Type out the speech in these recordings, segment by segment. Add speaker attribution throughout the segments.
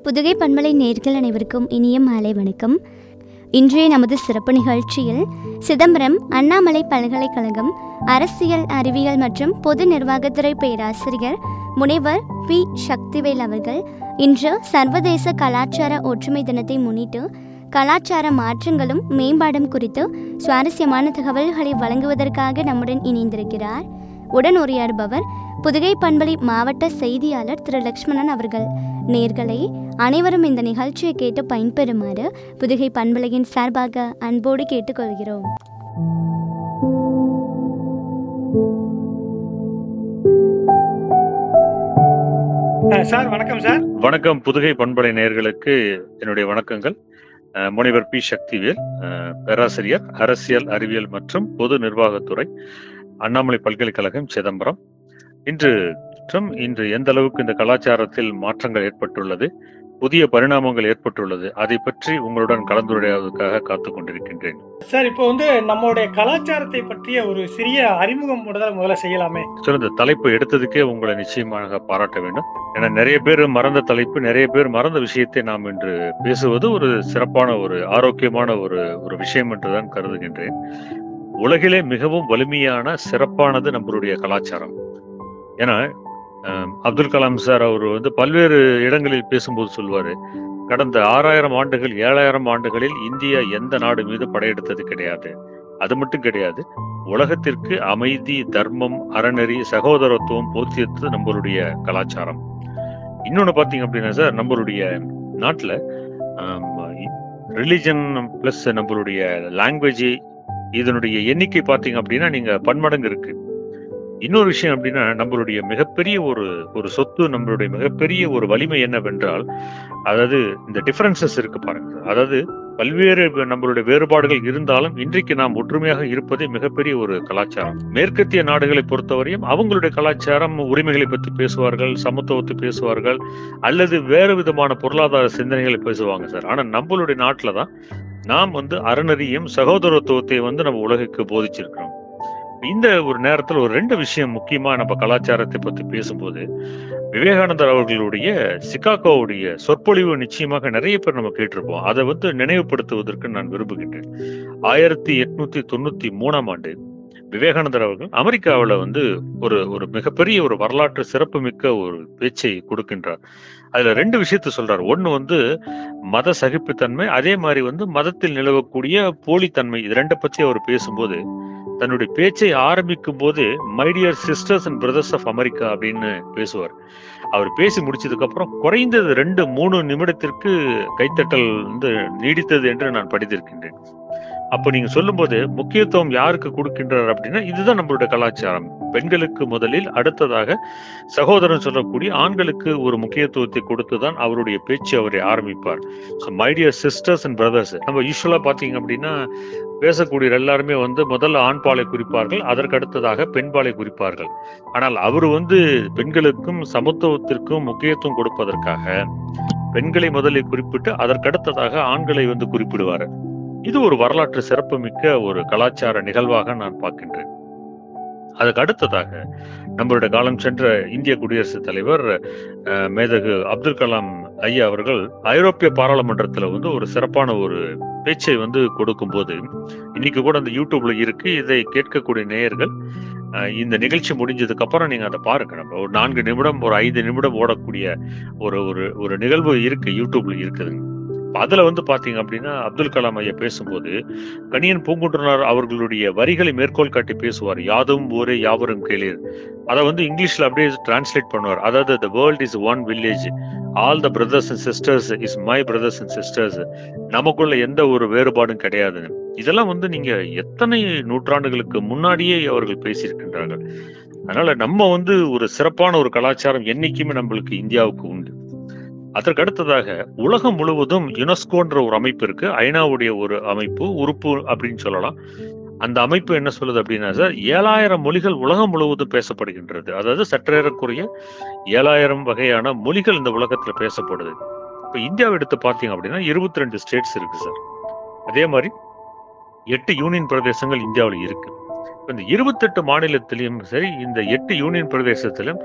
Speaker 1: புதுகை பண்பலை நேர்கள் அனைவருக்கும் இனிய மாலை வணக்கம் இன்றைய நமது சிறப்பு நிகழ்ச்சியில் சிதம்பரம் அண்ணாமலை பல்கலைக்கழகம் அரசியல் அறிவியல் மற்றும் பொது நிர்வாகத்துறை பேராசிரியர் முனைவர் பி சக்திவேல் அவர்கள் இன்று சர்வதேச கலாச்சார ஒற்றுமை தினத்தை முன்னிட்டு கலாச்சார மாற்றங்களும் மேம்பாடும் குறித்து சுவாரஸ்யமான தகவல்களை வழங்குவதற்காக நம்முடன் இணைந்திருக்கிறார் உடன் உரையாடுபவர் புதுகை பண்பலை மாவட்ட செய்தியாளர் திரு லக்ஷ்மணன் அவர்கள் நேர்களை அனைவரும் இந்த நிகழ்ச்சியை கேட்டு பயன்பெறுமாறு புதுகை பண்பலையின் சார்பாக அன்போடு கேட்டுக்கொள்கிறோம்
Speaker 2: அஹ் சார் வணக்கம் சார்
Speaker 3: வணக்கம் புதுகை பண்பலை நேயர்களுக்கு என்னுடைய வணக்கங்கள் அஹ் முனைவர் பி சக்திவேல் அஹ் பேராசிரியர் அரசியல் அறிவியல் மற்றும் பொது நிர்வாகத்துறை அண்ணாமலை பல்கலைக்கழகம் சிதம்பரம் இன்று மற்றும் இன்று எந்த அளவுக்கு இந்த கலாச்சாரத்தில் மாற்றங்கள் ஏற்பட்டுள்ளது புதிய பரிணாமங்கள் ஏற்பட்டுள்ளது அதை பற்றி உங்களுடன் கலந்துரையாடுவதற்காக காத்துக் கொண்டிருக்கின்றேன்
Speaker 2: சார் இப்போ வந்து நம்மளுடைய கலாச்சாரத்தை பற்றிய ஒரு சிறிய அறிமுகம் முதல்ல முதல்ல செய்யலாமே
Speaker 3: சார் இந்த தலைப்பு எடுத்ததுக்கே உங்களை நிச்சயமாக பாராட்ட வேண்டும் ஏன்னா நிறைய பேர் மறந்த தலைப்பு நிறைய பேர் மறந்த விஷயத்தை நாம் இன்று பேசுவது ஒரு சிறப்பான ஒரு ஆரோக்கியமான ஒரு ஒரு விஷயம் என்றுதான் கருதுகின்றேன் உலகிலே மிகவும் வலிமையான சிறப்பானது நம்மளுடைய கலாச்சாரம் ஏன்னா அஹ், அப்துல் கலாம் சார் அவர் வந்து பல்வேறு இடங்களில் பேசும்போது சொல்வாரு கடந்த ஆறாயிரம் ஆண்டுகள் ஏழாயிரம் ஆண்டுகளில் இந்தியா எந்த நாடு மீது படையெடுத்தது கிடையாது அது மட்டும் கிடையாது உலகத்திற்கு அமைதி தர்மம் அறநெறி சகோதரத்துவம் போத்தியது நம்மளுடைய கலாச்சாரம் இன்னொன்னு பாத்தீங்க அப்படின்னா சார் நம்மளுடைய நாட்டுல ரிலிஜன் பிளஸ் நம்மளுடைய லாங்குவேஜ் இதனுடைய எண்ணிக்கை பாத்தீங்க அப்படின்னா நீங்க பன்மடங்கு இருக்கு இன்னொரு விஷயம் அப்படின்னா நம்மளுடைய மிகப்பெரிய ஒரு ஒரு சொத்து நம்மளுடைய மிகப்பெரிய ஒரு வலிமை என்னவென்றால் அதாவது இந்த டிஃபரன்சஸ் இருக்கு பாருங்க அதாவது பல்வேறு நம்மளுடைய வேறுபாடுகள் இருந்தாலும் இன்றைக்கு நாம் ஒற்றுமையாக இருப்பதே மிகப்பெரிய ஒரு கலாச்சாரம் மேற்கத்திய நாடுகளை பொறுத்தவரையும் அவங்களுடைய கலாச்சாரம் உரிமைகளை பற்றி பேசுவார்கள் சமத்துவத்தை பேசுவார்கள் அல்லது வேறு விதமான பொருளாதார சிந்தனைகளை பேசுவாங்க சார் ஆனா நம்மளுடைய நாட்டில தான் நாம் வந்து அறநெறியும் சகோதரத்துவத்தை வந்து நம்ம உலகுக்கு போதிச்சிருக்கிறோம் இந்த ஒரு நேரத்துல ஒரு ரெண்டு விஷயம் முக்கியமா நம்ம கலாச்சாரத்தை பத்தி பேசும்போது விவேகானந்தர் அவர்களுடைய சிகாகோவுடைய சொற்பொழிவு நிச்சயமாக நிறைய பேர் நம்ம கேட்டிருப்போம் அதை வந்து நினைவுபடுத்துவதற்கு நான் விரும்புகின்றேன் ஆயிரத்தி எட்நூத்தி தொண்ணூத்தி மூணாம் ஆண்டு விவேகானந்தர் அவர்கள் அமெரிக்காவில் வந்து ஒரு ஒரு மிகப்பெரிய ஒரு வரலாற்று சிறப்புமிக்க ஒரு பேச்சை கொடுக்கின்றார் அதுல ரெண்டு விஷயத்த சொல்றாரு ஒண்ணு வந்து மத சகிப்புத்தன்மை அதே மாதிரி வந்து மதத்தில் நிலவக்கூடிய போலித்தன்மை இது ரெண்டை பத்தி அவர் பேசும்போது தன்னுடைய பேச்சை ஆரம்பிக்கும் போது my dear sisters and brothers of America அப்படின்னு பேசுவார் அவர் பேசி முடிச்சதுக்கு அப்புறம் குறைந்தது ரெண்டு மூணு நிமிடத்திற்கு கைத்தட்டல் வந்து நீடித்தது என்று நான் படித்திருக்கின்றேன் அப்போ நீங்க சொல்லும்போது முக்கியத்துவம் யாருக்கு கொடுக்கின்றார் அப்படின்னா இதுதான் நம்மளுடைய கலாச்சாரம் பெண்களுக்கு முதலில் அடுத்ததாக சகோதரன் சொல்லக்கூடிய ஆண்களுக்கு ஒரு முக்கியத்துவத்தை கொடுத்துதான் அவருடைய பேச்சு அவரை ஆரம்பிப்பார் so my dear sisters and brothers நம்ம யூஸ்வலா பாத்தீங்க அப்படின்னா பேசக்கூடிய எல்லாருமே வந்து முதல்ல ஆண் பாலை குறிப்பார்கள் அதற்கு அடுத்ததாக பெண் பாலை குறிப்பார்கள் ஆனால் அவர் வந்து பெண்களுக்கும் சமத்துவத்திற்கும் முக்கியத்துவம் கொடுப்பதற்காக பெண்களை முதலில் குறிப்பிட்டு அதற்கடுத்ததாக ஆண்களை வந்து குறிப்பிடுவார் இது ஒரு வரலாற்று சிறப்புமிக்க ஒரு கலாச்சார நிகழ்வாக நான் பார்க்கின்றேன் அதுக்கு அடுத்ததாக நம்மளுடைய காலம் சென்ற இந்திய குடியரசுத் தலைவர் அஹ், மேதகு அப்துல் கலாம் ஐயா அவர்கள் ஐரோப்பிய பாராளுமன்றத்துல வந்து ஒரு சிறப்பான ஒரு பேச்சை வந்து கொடுக்கும்போது இன்னைக்கு கூட அந்த யூடியூப்ல இருக்கு இதை கேட்கக்கூடிய நேயர்கள் அஹ், இந்த நிகழ்ச்சி முடிஞ்சதுக்கு அப்புறம் நீங்க அதை பாருங்க நம்ம ஒரு நான்கு நிமிடம் ஒரு ஐந்து நிமிடம் ஓடக்கூடிய ஒரு ஒரு ஒரு நிகழ்வு இருக்கு யூடியூப்ல இருக்குதுங்க இப்ப அதுல வந்து பாத்தீங்க அப்படின்னா அப்துல் கலாம் ஐயா பேசும்போது கணியன் பூங்குன்றனார் அவர்களுடைய வரிகளை மேற்கோள் காட்டி பேசுவார் யாதும் ஊரே யாவரும் கேளீர் அதை வந்து இங்கிலீஷ்ல அப்படியே டிரான்ஸ்லேட் பண்ணுவார் அதாவது the world is one village all the brothers and sisters is my brothers and sisters நமக்குள்ள எந்த ஒரு வேறுபாடும் கிடையாது இதெல்லாம் வந்து நீங்க எத்தனை நூற்றாண்டுகளுக்கு முன்னாடியே அவர்கள் பேசியிருக்கின்றார்கள் அதனால நம்ம வந்து ஒரு சிறப்பான ஒரு கலாச்சாரம் என்னைக்குமே நம்மளுக்கு இந்தியாவுக்கு உண்டு அதற்கு அடுத்ததாக உலகம் முழுவதும் யுனெஸ்கோன்ற ஒரு அமைப்பு இருக்கு ஐநாவுடைய ஒரு அமைப்பு உறுப்பு அப்படின்னு சொல்லலாம் அந்த அமைப்பு என்ன சொல்லுது அப்படின்னா சார் ஏழாயிரம் மொழிகள் உலகம் முழுவதும் பேசப்படுகின்றது அதாவது சற்றேறக்குறைய ஏழாயிரம் வகையான மொழிகள் இந்த உலகத்துல பேசப்படுது இப்ப இந்தியாவை எடுத்து பார்த்தீங்க அப்படின்னா இருபத்தி ரெண்டு ஸ்டேட்ஸ் இருக்கு சார் அதே மாதிரி எட்டு யூனியன் பிரதேசங்கள் இந்தியாவில் இருக்கு இப்ப இந்த இருபத்தெட்டு மாநிலத்திலையும் சரி இந்த எட்டு யூனியன் பிரதேசத்திலும்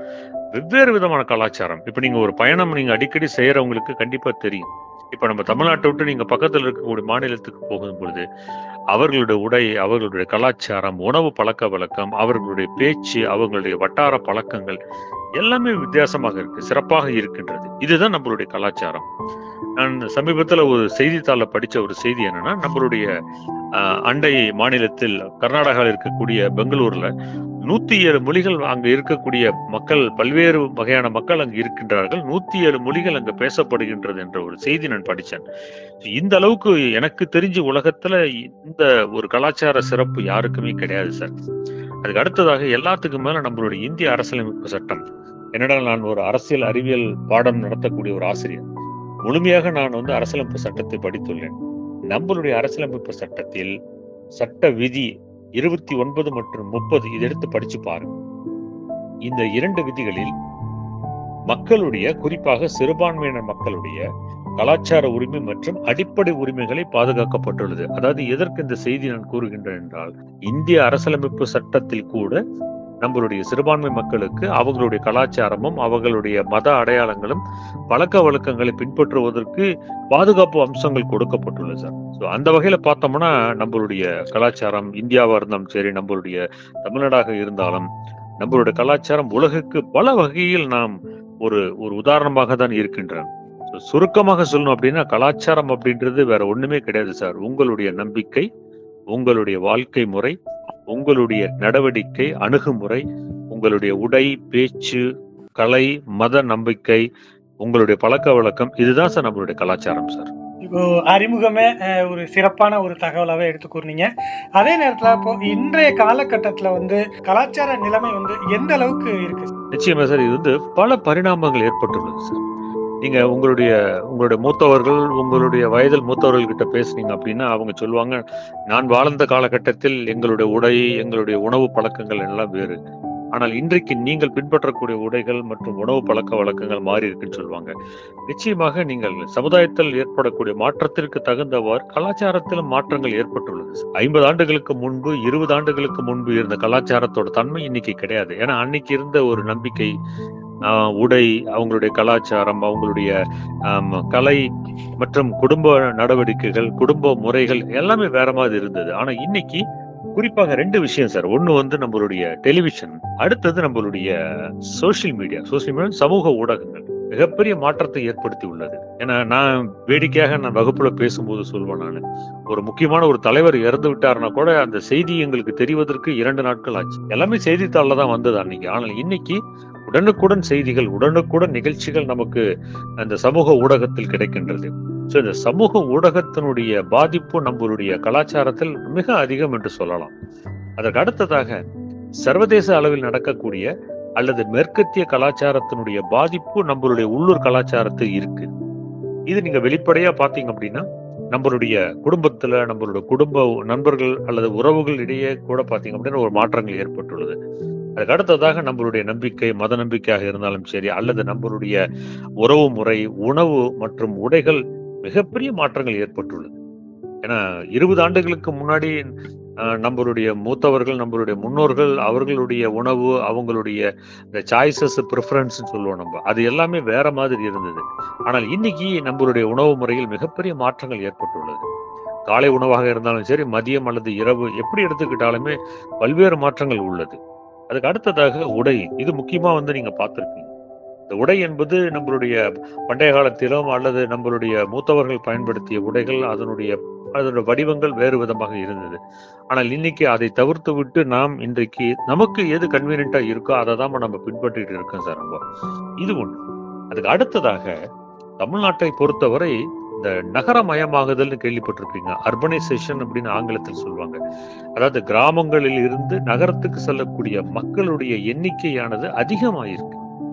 Speaker 3: வெவ்வேறு விதமான கலாச்சாரம் இப்ப நீங்க ஒரு பயணம் நீங்க அடிக்கடி செய்யறவங்களுக்கு கண்டிப்பா தெரியும் இப்ப நம்ம தமிழ்நாட்டை விட்டு நீங்க பக்கத்துல இருக்கக்கூடிய மாநிலத்துக்கு போகும் பொழுது அவர்களுடைய உடை அவர்களுடைய கலாச்சாரம் உணவு பழக்க வழக்கம் அவர்களுடைய பேச்சு அவர்களுடைய வட்டார பழக்கங்கள் எல்லாமே வித்தியாசமாக இருக்கு சிறப்பாக இருக்கின்றது இதுதான் நம்மளுடைய கலாச்சாரம் நான் சமீபத்துல ஒரு செய்தித்தாள படிச்ச ஒரு செய்தி என்னன்னா நம்மளுடைய ஆஹ், அண்டை மாநிலத்தில் கர்நாடகாவில் இருக்கக்கூடிய பெங்களூர்ல நூத்தி ஏழு மொழிகள் அங்க இருக்கக்கூடிய மக்கள் பல்வேறு வகையான மக்கள் அங்கு இருக்கின்றார்கள் நூத்தி ஏழு மொழிகள் அங்க பேசப்படுகின்றது என்ற ஒரு செய்தி நான் படிச்சேன் இந்த அளவுக்கு எனக்கு தெரிஞ்ச உலகத்துல இந்த ஒரு கலாச்சார சிறப்பு யாருக்குமே கிடையாது சார் அதுக்கு அடுத்ததாக எல்லாத்துக்கும் மேல நம்மளுடைய இந்திய அரசியலமைப்பு சட்டம் என்னடா நான் ஒரு அரசியல் அறிவியல் பாடம் நடத்தக்கூடிய ஒரு ஆசிரியர் முழுமையாக நான் வந்து அரசியலமைப்பு சட்டத்தை படித்துள்ளேன் நம்மளுடைய அரசியலமைப்பு சட்டத்தில் சட்ட விதி இருபத்தி ஒன்பது மற்றும் முப்பது இதை எடுத்து படிச்சு பாருங்க இந்த இரண்டு விதிகளில் மக்களுடைய குறிப்பாக சிறுபான்மையினர் மக்களுடைய கலாச்சார உரிமை மற்றும் அடிப்படை உரிமைகளை பாதுகாக்கப்பட்டுள்ளது அதாவது எதற்கு இந்த செய்தி நான் கூறுகின்றேன் என்றால் இந்திய அரசியலமைப்பு சட்டத்தில் கூட நம்மளுடைய சிறுபான்மை மக்களுக்கு அவங்களுடைய கலாச்சாரமும் அவர்களுடைய மத அடையாளங்களும் பழக்க வழக்கங்களை பின்பற்றுவதற்கு பாதுகாப்பு அம்சங்கள் கொடுக்கப்பட்டுள்ளது சார் ஸோ அந்த வகையில பார்த்தோம்னா நம்மளுடைய கலாச்சாரம் இந்தியாவா இருந்தாலும் சரி நம்மளுடைய தமிழ்நாடாக இருந்தாலும் நம்மளுடைய கலாச்சாரம் உலகுக்கு பல வகையில் நாம் ஒரு ஒரு உதாரணமாக தான் இருக்கின்றன So, சுருக்கமாக சொல்லணும் அப்படின்னா கலாச்சாரம் அப்படின்றது வேற ஒண்ணுமே கிடையாது சார் உங்களுடைய நம்பிக்கை உங்களுடைய வாழ்க்கை முறை உங்களுடைய நடவடிக்கை அணுகுமுறை உங்களுடைய உடை பேச்சு கலை மத நம்பிக்கை உங்களுடைய பழக்க வழக்கம் இதுதான் சார் நம்மளுடைய கலாச்சாரம் சார்
Speaker 2: இப்போ அறிமுகமே அஹ், ஒரு சிறப்பான ஒரு தகவலாவே எடுத்து கூறினீங்க அதே நேரத்துல இப்போ இன்றைய காலகட்டத்துல வந்து கலாச்சார நிலைமை வந்து எந்த அளவுக்கு இருக்கு
Speaker 3: நிச்சயமா சார் இது வந்து பல பரிணாமங்கள் ஏற்பட்டுள்ளது சார் நீங்க உங்களுடைய உங்களுடைய மூத்தவர்கள் உங்களுடைய வயதில் மூத்தவர்கள் கிட்ட பேசுனீங்க அப்படின்னா அவங்க சொல்லுவாங்க நான் வாழ்ந்த காலகட்டத்தில் எங்களுடைய உடை எங்களுடைய உணவு பழக்கங்கள் எல்லாம் வேறு ஆனால் இன்றைக்கு நீங்கள் பின்பற்றக்கூடிய உடைகள் மற்றும் உணவு பழக்க வழக்கங்கள் மாறி இருக்குன்னு சொல்லுவாங்க நிச்சயமாக நீங்கள் சமுதாயத்தில் ஏற்படக்கூடிய மாற்றத்திற்கு தகுந்தவாறு கலாச்சாரத்திலும் மாற்றங்கள் ஏற்பட்டுள்ளது ஐம்பது ஆண்டுகளுக்கு முன்பு இருபது ஆண்டுகளுக்கு முன்பு இருந்த கலாச்சாரத்தோட தன்மை இன்னைக்கு கிடையாது ஏன்னா அன்னைக்கு இருந்த ஒரு நம்பிக்கை ஆஹ், உடை அவங்களுடைய கலாச்சாரம் அவங்களுடைய ஆம், கலை மற்றும் குடும்ப நடவடிக்கைகள் குடும்ப முறைகள் எல்லாமே வேற மாதிரி இருந்தது ஆனா இன்னைக்கு குறிப்பாக ரெண்டு விஷயம் சார் ஒண்ணு வந்து நம்மளுடைய டெலிவிஷன் அடுத்தது நம்மளுடைய சோஷியல் மீடியா சோஷியல் மீடியா சமூக ஊடகங்கள் மிகப்பெரிய மாற்றத்தை ஏற்படுத்தி உள்ளது ஏன்னா நான் வேடிக்கையாக நான் வகுப்புல பேசும்போது சொல்வேன் நான் ஒரு முக்கியமான ஒரு தலைவர் இறந்து விட்டாருன்னா கூட அந்த செய்தி எங்களுக்கு தெரிவதற்கு இரண்டு நாட்கள் ஆச்சு எல்லாமே செய்தித்தாள்ல தான் வந்தது அன்னைக்கு ஆனால் இன்னைக்கு உடனுக்குடன் செய்திகள் உடனுக்குடன் நிகழ்ச்சிகள் நமக்கு அந்த சமூக ஊடகத்தில் கிடைக்கின்றது ஸோ இந்த சமூக ஊடகத்தினுடைய பாதிப்பு நம்மளுடைய கலாச்சாரத்தில் மிக அதிகம் என்று சொல்லலாம் அதற்கு அடுத்ததாக சர்வதேச அளவில் நடக்கக்கூடிய அல்லது மேற்கத்திய கலாச்சாரத்தினுடைய பாதிப்பு நம்மளுடைய உள்ளூர் கலாச்சாரத்தில் இருக்கு இது நீங்க வெளிப்படையா பாத்தீங்க அப்படின்னா நம்மளுடைய குடும்பத்துல நம்மளுடைய குடும்ப நண்பர்கள் அல்லது உறவுகள் இடையே கூட பாத்தீங்க அப்படின்னா ஒரு மாற்றங்கள் ஏற்பட்டுள்ளது அதுக்கு அடுத்ததாக நம்மளுடைய நம்பிக்கை மத நம்பிக்கையாக இருந்தாலும் சரி அல்லது நம்மளுடைய உறவு முறை உணவு மற்றும் உடைகள் மிகப்பெரிய மாற்றங்கள் ஏற்பட்டுள்ளது ஏன்னா இருபது ஆண்டுகளுக்கு முன்னாடி அஹ், நம்மளுடைய மூத்தவர்கள் நம்மளுடைய முன்னோர்கள் அவர்களுடைய உணவு அவங்களுடைய இந்த சாய்ஸஸ் ப்ரிஃபரன்ஸ் சொல்லுவோம் நம்ம அது எல்லாமே வேற மாதிரி இருந்தது ஆனால் இன்னைக்கு நம்மளுடைய உணவு முறையில் மிகப்பெரிய மாற்றங்கள் ஏற்பட்டுள்ளது காலை உணவாக இருந்தாலும் சரி மதியம் அல்லது இரவு எப்படி எடுத்துக்கிட்டாலுமே பல்வேறு மாற்றங்கள் உள்ளது அதுக்கு அடுத்ததாக உடை இது முக்கியமா வந்து நீங்க பார்த்திருப்பீங்க இந்த உடை என்பது நம்மளுடைய பண்டைய காலத்திலும் அல்லது நம்மளுடைய மூத்தவர்கள் பயன்படுத்திய உடைகள் அதனுடைய அதனுடைய வடிவங்கள் வேறு விதமாக இருந்தது ஆனால் இன்னைக்கு அதை தவிர்த்து விட்டு நாம் இன்றைக்கு நமக்கு எது கன்வீனியன்டா இருக்கோ அதை தான் நம்ம பின்பற்றிட்டு இருக்கோம் சார் நம்ம இது ஒண்ணு அதுக்கு அடுத்ததாக தமிழ்நாட்டை பொறுத்தவரை இந்த நகரமயமாகுதல்னு கேள்விப்பட்டிருப்பீங்க அர்பனைசேஷன் அப்படின்னு ஆங்கிலத்தில் சொல்லுவாங்க அதாவது கிராமங்களில் இருந்து நகரத்துக்கு செல்லக்கூடிய மக்களுடைய எண்ணிக்கையானது அதிகமாயிருக்கு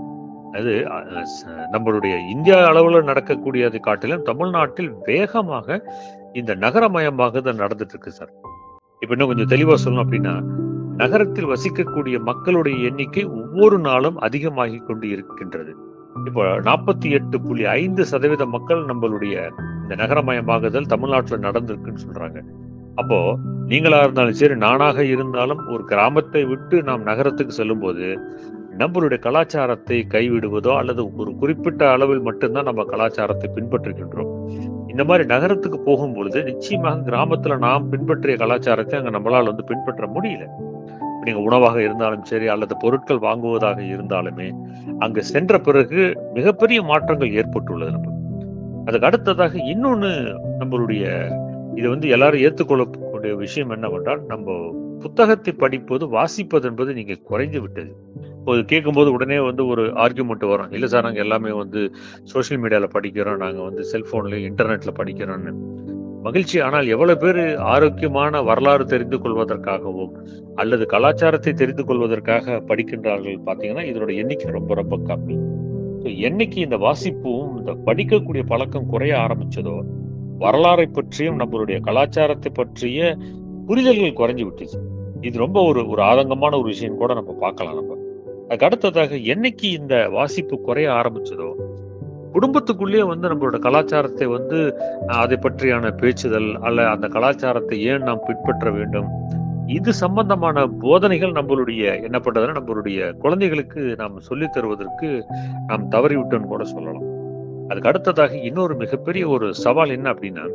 Speaker 3: அது அஹ், ச- நம்மளுடைய இந்தியா அளவுல நடக்கக்கூடியதை காட்டிலும் தமிழ்நாட்டில் வேகமாக இந்த நகரமயமாகுதல் நடந்துட்டு இருக்கு சார் இப்ப இன்னும் கொஞ்சம் தெளிவா சொல்லணும் அப்படின்னா நகரத்தில் வசிக்கக்கூடிய மக்களுடைய எண்ணிக்கை ஒவ்வொரு நாளும் அதிகமாகி கொண்டு இருக்கின்றது இப்போ நாற்பத்தி எட்டு புள்ளி ஐந்து சதவீத மக்கள் நம்மளுடைய இந்த நகரமயமாகுதல் தமிழ்நாட்டுல நடந்திருக்குன்னு சொல்றாங்க அப்போ நீங்களா இருந்தாலும் சரி நானாக இருந்தாலும் ஒரு கிராமத்தை விட்டு நாம் நகரத்துக்கு செல்லும்போது நம்மளுடைய கலாச்சாரத்தை கைவிடுவதோ அல்லது ஒரு குறிப்பிட்ட அளவில் மட்டும்தான் நம்ம கலாச்சாரத்தை பின்பற்றுகின்றோம் இந்த மாதிரி நகரத்துக்கு போகும் பொழுது நிச்சயமாக கிராமத்துல நாம் பின்பற்றிய கலாச்சாரத்தை அங்க நம்மளால் வந்து பின்பற்ற முடியல நீங்க உணவாக இருந்தாலும் சரி அல்லது பொருட்கள் வாங்குவதாக இருந்தாலுமே அங்கு சென்ற பிறகு மிகப்பெரிய மாற்றங்கள் ஏற்பட்டுள்ளது நம்ம அதுக்கு அடுத்ததாக இன்னொன்னு நம்மளுடைய இது வந்து எல்லாரும் ஏற்றுக்கொள்ளக்கூடிய விஷயம் என்னவென்றால் நம்ம புத்தகத்தை படிப்பது வாசிப்பது என்பது நீங்க குறைந்து விட்டது இப்போ கேட்கும்போது உடனே வந்து ஒரு ஆர்குமெண்ட் வரும் இல்லை சார் நாங்கள் எல்லாமே வந்து சோஷியல் மீடியால படிக்கிறோம் நாங்கள் வந்து செல்போன்ல இன்டர்நெட்ல படிக்கிறோம்னு மகிழ்ச்சி ஆனால் எவ்வளவு பேர் ஆரோக்கியமான வரலாறு தெரிந்து கொள்வதற்காகவும் அல்லது கலாச்சாரத்தை தெரிந்து கொள்வதற்காக படிக்கின்றார்கள் பார்த்தீங்கன்னா இதனோட எண்ணிக்கை ரொம்ப ரொம்ப கம்மி ஸோ என்னைக்கு இந்த வாசிப்பும் இந்த படிக்கக்கூடிய பழக்கம் குறைய ஆரம்பிச்சதோ வரலாறை பற்றியும் நம்மளுடைய கலாச்சாரத்தை பற்றிய புரிதல்கள் குறைஞ்சு விட்டுச்சு இது ரொம்ப ஒரு ஒரு ஆதங்கமான ஒரு விஷயம் கூட நம்ம பார்க்கலாம் நம்ம அதுக்கு அடுத்ததாக என்னைக்கு இந்த வாசிப்பு குறைய ஆரம்பிச்சதோ குடும்பத்துக்குள்ளேயே வந்து நம்மளோட கலாச்சாரத்தை வந்து அஹ், அதை பற்றியான பேச்சுதல் அல்ல அந்த கலாச்சாரத்தை ஏன் நாம் பின்பற்ற வேண்டும் இது சம்பந்தமான போதனைகள் நம்மளுடைய என்ன பண்றதுன்னா நம்மளுடைய குழந்தைகளுக்கு நாம் சொல்லித் தருவதற்கு நாம் தவறிவிட்டோம்னு கூட சொல்லலாம் அதுக்கு அடுத்ததாக இன்னொரு மிகப்பெரிய ஒரு சவால் என்ன அப்படின்னா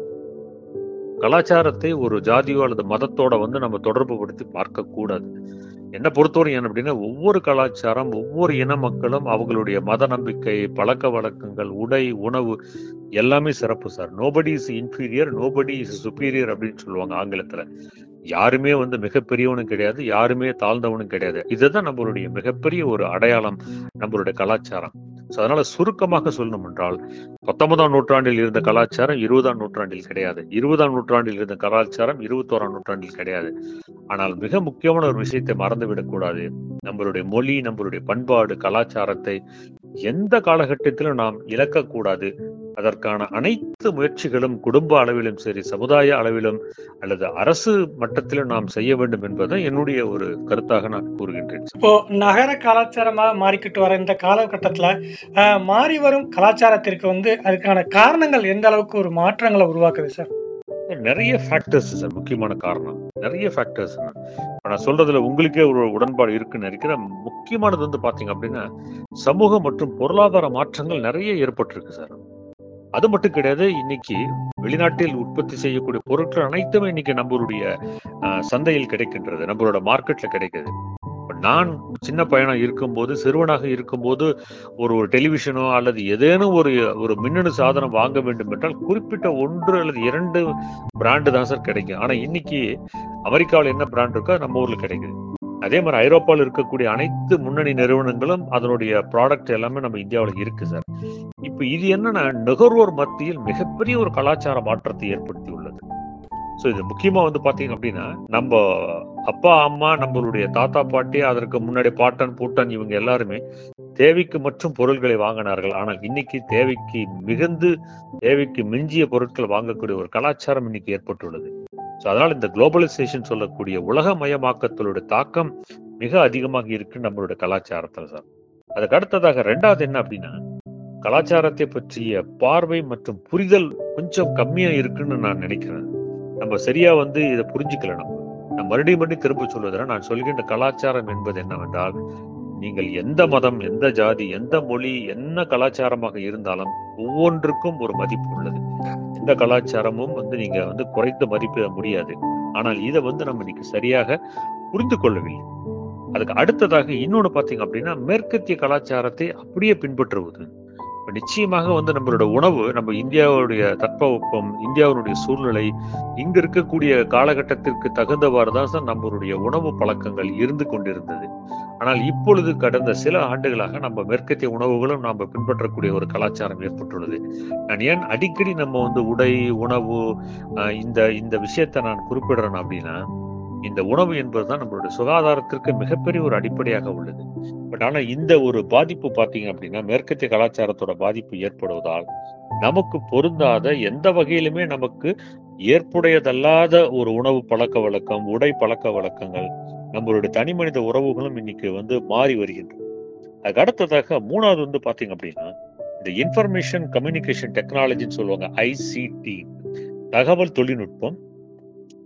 Speaker 3: கலாச்சாரத்தை ஒரு ஜாதியோ அல்லது மதத்தோட வந்து நம்ம தொடர்பு படுத்தி பார்க்க கூடாது என்ன பொறுத்தவரை என்ன அப்படின்னா ஒவ்வொரு கலாச்சாரம் ஒவ்வொரு இன மக்களும் அவங்களுடைய மத நம்பிக்கை பழக்க வழக்கங்கள் உடை உணவு எல்லாமே சிறப்பு sir nobody is inferior nobody is superior அப்படின்னு சொல்லுவாங்க ஆங்கிலத்துல யாருமே வந்து மிகப்பெரியவனும் கிடையாது யாருமே தாழ்ந்தவனும் கிடையாது இதுதான் நம்மளுடைய மிகப்பெரிய ஒரு அடையாளம் நம்மளுடைய கலாச்சாரம் ஸோ அதனால சுருக்கமாக சொல்லணும் என்றால் பத்தொன்பதாம் நூற்றாண்டில் இருந்த கலாச்சாரம் இருபதாம் நூற்றாண்டில் கிடையாது இருபதாம் நூற்றாண்டில் இருந்த கலாச்சாரம் இருபத்தோராம் நூற்றாண்டில் கிடையாது ஆனால் மிக முக்கியமான ஒரு விஷயத்தை மறந்துவிடக் கூடாது நம்மளுடைய மொழி நம்மளுடைய பண்பாடு கலாச்சாரத்தை எந்த காலகட்டத்திலும் நாம் இழக்கக்கூடாது அதற்கான அனைத்து முயற்சிகளும் குடும்ப அளவிலும் சரி சமுதாய அளவிலும் அல்லது அரசு மட்டத்திலும் நாம் செய்ய வேண்டும் என்பதை என்னுடைய ஒரு கருத்தாக நான் கூறுகின்றேன்
Speaker 2: இப்போ நகர கலாச்சாரமா மாறிக்கிட்டு வர இந்த காலகட்டத்துல அஹ், மாறி வரும் கலாச்சாரத்திற்கு வந்து அதுக்கான காரணங்கள் எந்த அளவுக்கு ஒரு மாற்றங்களை உருவாக்குது சார்
Speaker 3: நிறைய ஃபேக்டர்ஸ் சார் முக்கியமான காரணம் நிறைய ஃபேக்டர்ஸ் நான் சொல்றதுல உங்களுக்கே ஒரு உடன்பாடு இருக்குன்னு நினைக்கிறேன் முக்கியமானது வந்து பாத்தீங்க அப்படின்னா சமூக மற்றும் பொருளாதார மாற்றங்கள் நிறைய ஏற்பட்டிருக்கு சார் அது மட்டும் கிடையாது இன்னைக்கு வெளிநாட்டில் உற்பத்தி செய்யக்கூடிய பொருட்கள் அனைத்துமே இன்னைக்கு நம்மளுடைய அஹ், சந்தையில் கிடைக்கின்றது நம்மளோட மார்க்கெட்ல கிடைக்குது இப்ப நான் சின்ன பையனா இருக்கும்போது சிறுவனாக இருக்கும்போது ஒரு ஒரு டெலிவிஷனோ அல்லது ஏதேனும் ஒரு ஒரு மின்னணு சாதனம் வாங்க வேண்டும் என்றால் குறிப்பிட்ட ஒன்று அல்லது இரண்டு பிராண்டு தான் சார் கிடைக்கும் ஆனா இன்னைக்கு அமெரிக்காவில் என்ன பிராண்ட் இருக்கோ அது நம்ம ஊர்ல கிடைக்குது அதே மாதிரி ஐரோப்பாவில் இருக்கக்கூடிய அனைத்து முன்னணி நிறுவனங்களும் அதனுடைய ப்ராடக்ட் எல்லாமே நம்ம இந்தியாவில் இருக்கு சார் இப்ப இது என்னன்னா நுகர்வோர் மத்தியில் மிகப்பெரிய ஒரு கலாச்சார மாற்றத்தை ஏற்படுத்தி உள்ளது ஸோ இது முக்கியமா வந்து பாத்தீங்க அப்படின்னா நம்ம அப்பா அம்மா நம்மளுடைய தாத்தா பாட்டி அதற்கு முன்னாடி பாட்டன் பூட்டன் இவங்க எல்லாருமே தேவைக்கு மற்றும் பொருள்களை வாங்கினார்கள் ஆனால் இன்னைக்கு தேவைக்கு மிகுந்து தேவைக்கு மிஞ்சிய பொருட்கள் வாங்கக்கூடிய ஒரு கலாச்சாரம் இன்னைக்கு ஏற்பட்டுள்ளது ஸோ அதனால இந்த குளோபலைசேஷன் சொல்லக்கூடிய உலகமயமாக்கத்தலுடைய தாக்கம் மிக அதிகமாக இருக்கு நம்மளுடைய கலாச்சாரத்துல சார் அதுக்கு அடுத்ததாக ரெண்டாவது என்ன அப்படின்னா கலாச்சாரத்தை பற்றிய பார்வை மற்றும் புரிதல் கொஞ்சம் கம்மியா இருக்குன்னு நான் நினைக்கிறேன் நம்ம சரியா வந்து இதை புரிஞ்சுக்கல நம்ம நான் மறுபடியும் மறுபடியும் திரும்ப சொல்வதில்லை நான் சொல்கின்ற கலாச்சாரம் என்பது என்னவென்றால் நீங்கள் எந்த மதம் எந்த ஜாதி எந்த மொழி என்ன கலாச்சாரமாக இருந்தாலும் ஒவ்வொன்றுக்கும் ஒரு மதிப்பு உள்ளது எந்த கலாச்சாரமும் வந்து நீங்க வந்து குறைத்து மதிப்பிட முடியாது ஆனால் இதை வந்து நம்ம இன்னைக்கு சரியாக புரிந்து கொள்ளவில்லை அதுக்கு அடுத்ததாக இன்னொன்னு பாத்தீங்க அப்படின்னா மேற்கத்திய கலாச்சாரத்தை அப்படியே பின்பற்றுவது இப்ப நிச்சயமாக வந்து நம்மளோட உணவு நம்ம இந்தியாவுடைய தட்பவெப்பம் இந்தியாவுடைய சூழ்நிலை இங்க இருக்கக்கூடிய காலகட்டத்திற்கு தகுந்தவாறு தான் சார் நம்மளுடைய உணவு பழக்கங்கள் இருந்து கொண்டிருந்தது ஆனால் இப்பொழுது கடந்த சில ஆண்டுகளாக நம்ம மேற்கத்திய உணவுகளும் நாம் பின்பற்றக்கூடிய ஒரு கலாச்சாரம் ஏற்பட்டுள்ளது நான் ஏன் அடிக்கடி நம்ம வந்து உடை உணவு ஆஹ் இந்த இந்த விஷயத்தை நான் குறிப்பிடுறேன் அப்படின்னா இந்த உணவு என்பதுதான் நம்மளுடைய சுகாதாரத்திற்கு மிகப்பெரிய ஒரு அடிப்படையாக உள்ளது பட் ஆனா இந்த ஒரு பாதிப்பு பாத்தீங்க அப்படின்னா மேற்கத்திய கலாச்சாரத்தோட பாதிப்பு ஏற்படுவதால் நமக்கு பொருந்தாத எந்த வகையிலுமே நமக்கு ஏற்புடையதல்லாத ஒரு உணவு பழக்க வழக்கம் உடை பழக்க வழக்கங்கள் நம்மளுடைய தனி மனித உறவுகளும் இன்னைக்கு வந்து மாறி வருகின்றன அதுக்கு அடுத்ததாக மூணாவது வந்து பாத்தீங்க அப்படின்னா இந்த இன்ஃபர்மேஷன் கம்யூனிகேஷன் டெக்னாலஜின்னு சொல்லுவாங்க ஐசிடி தகவல் தொழில்நுட்பம்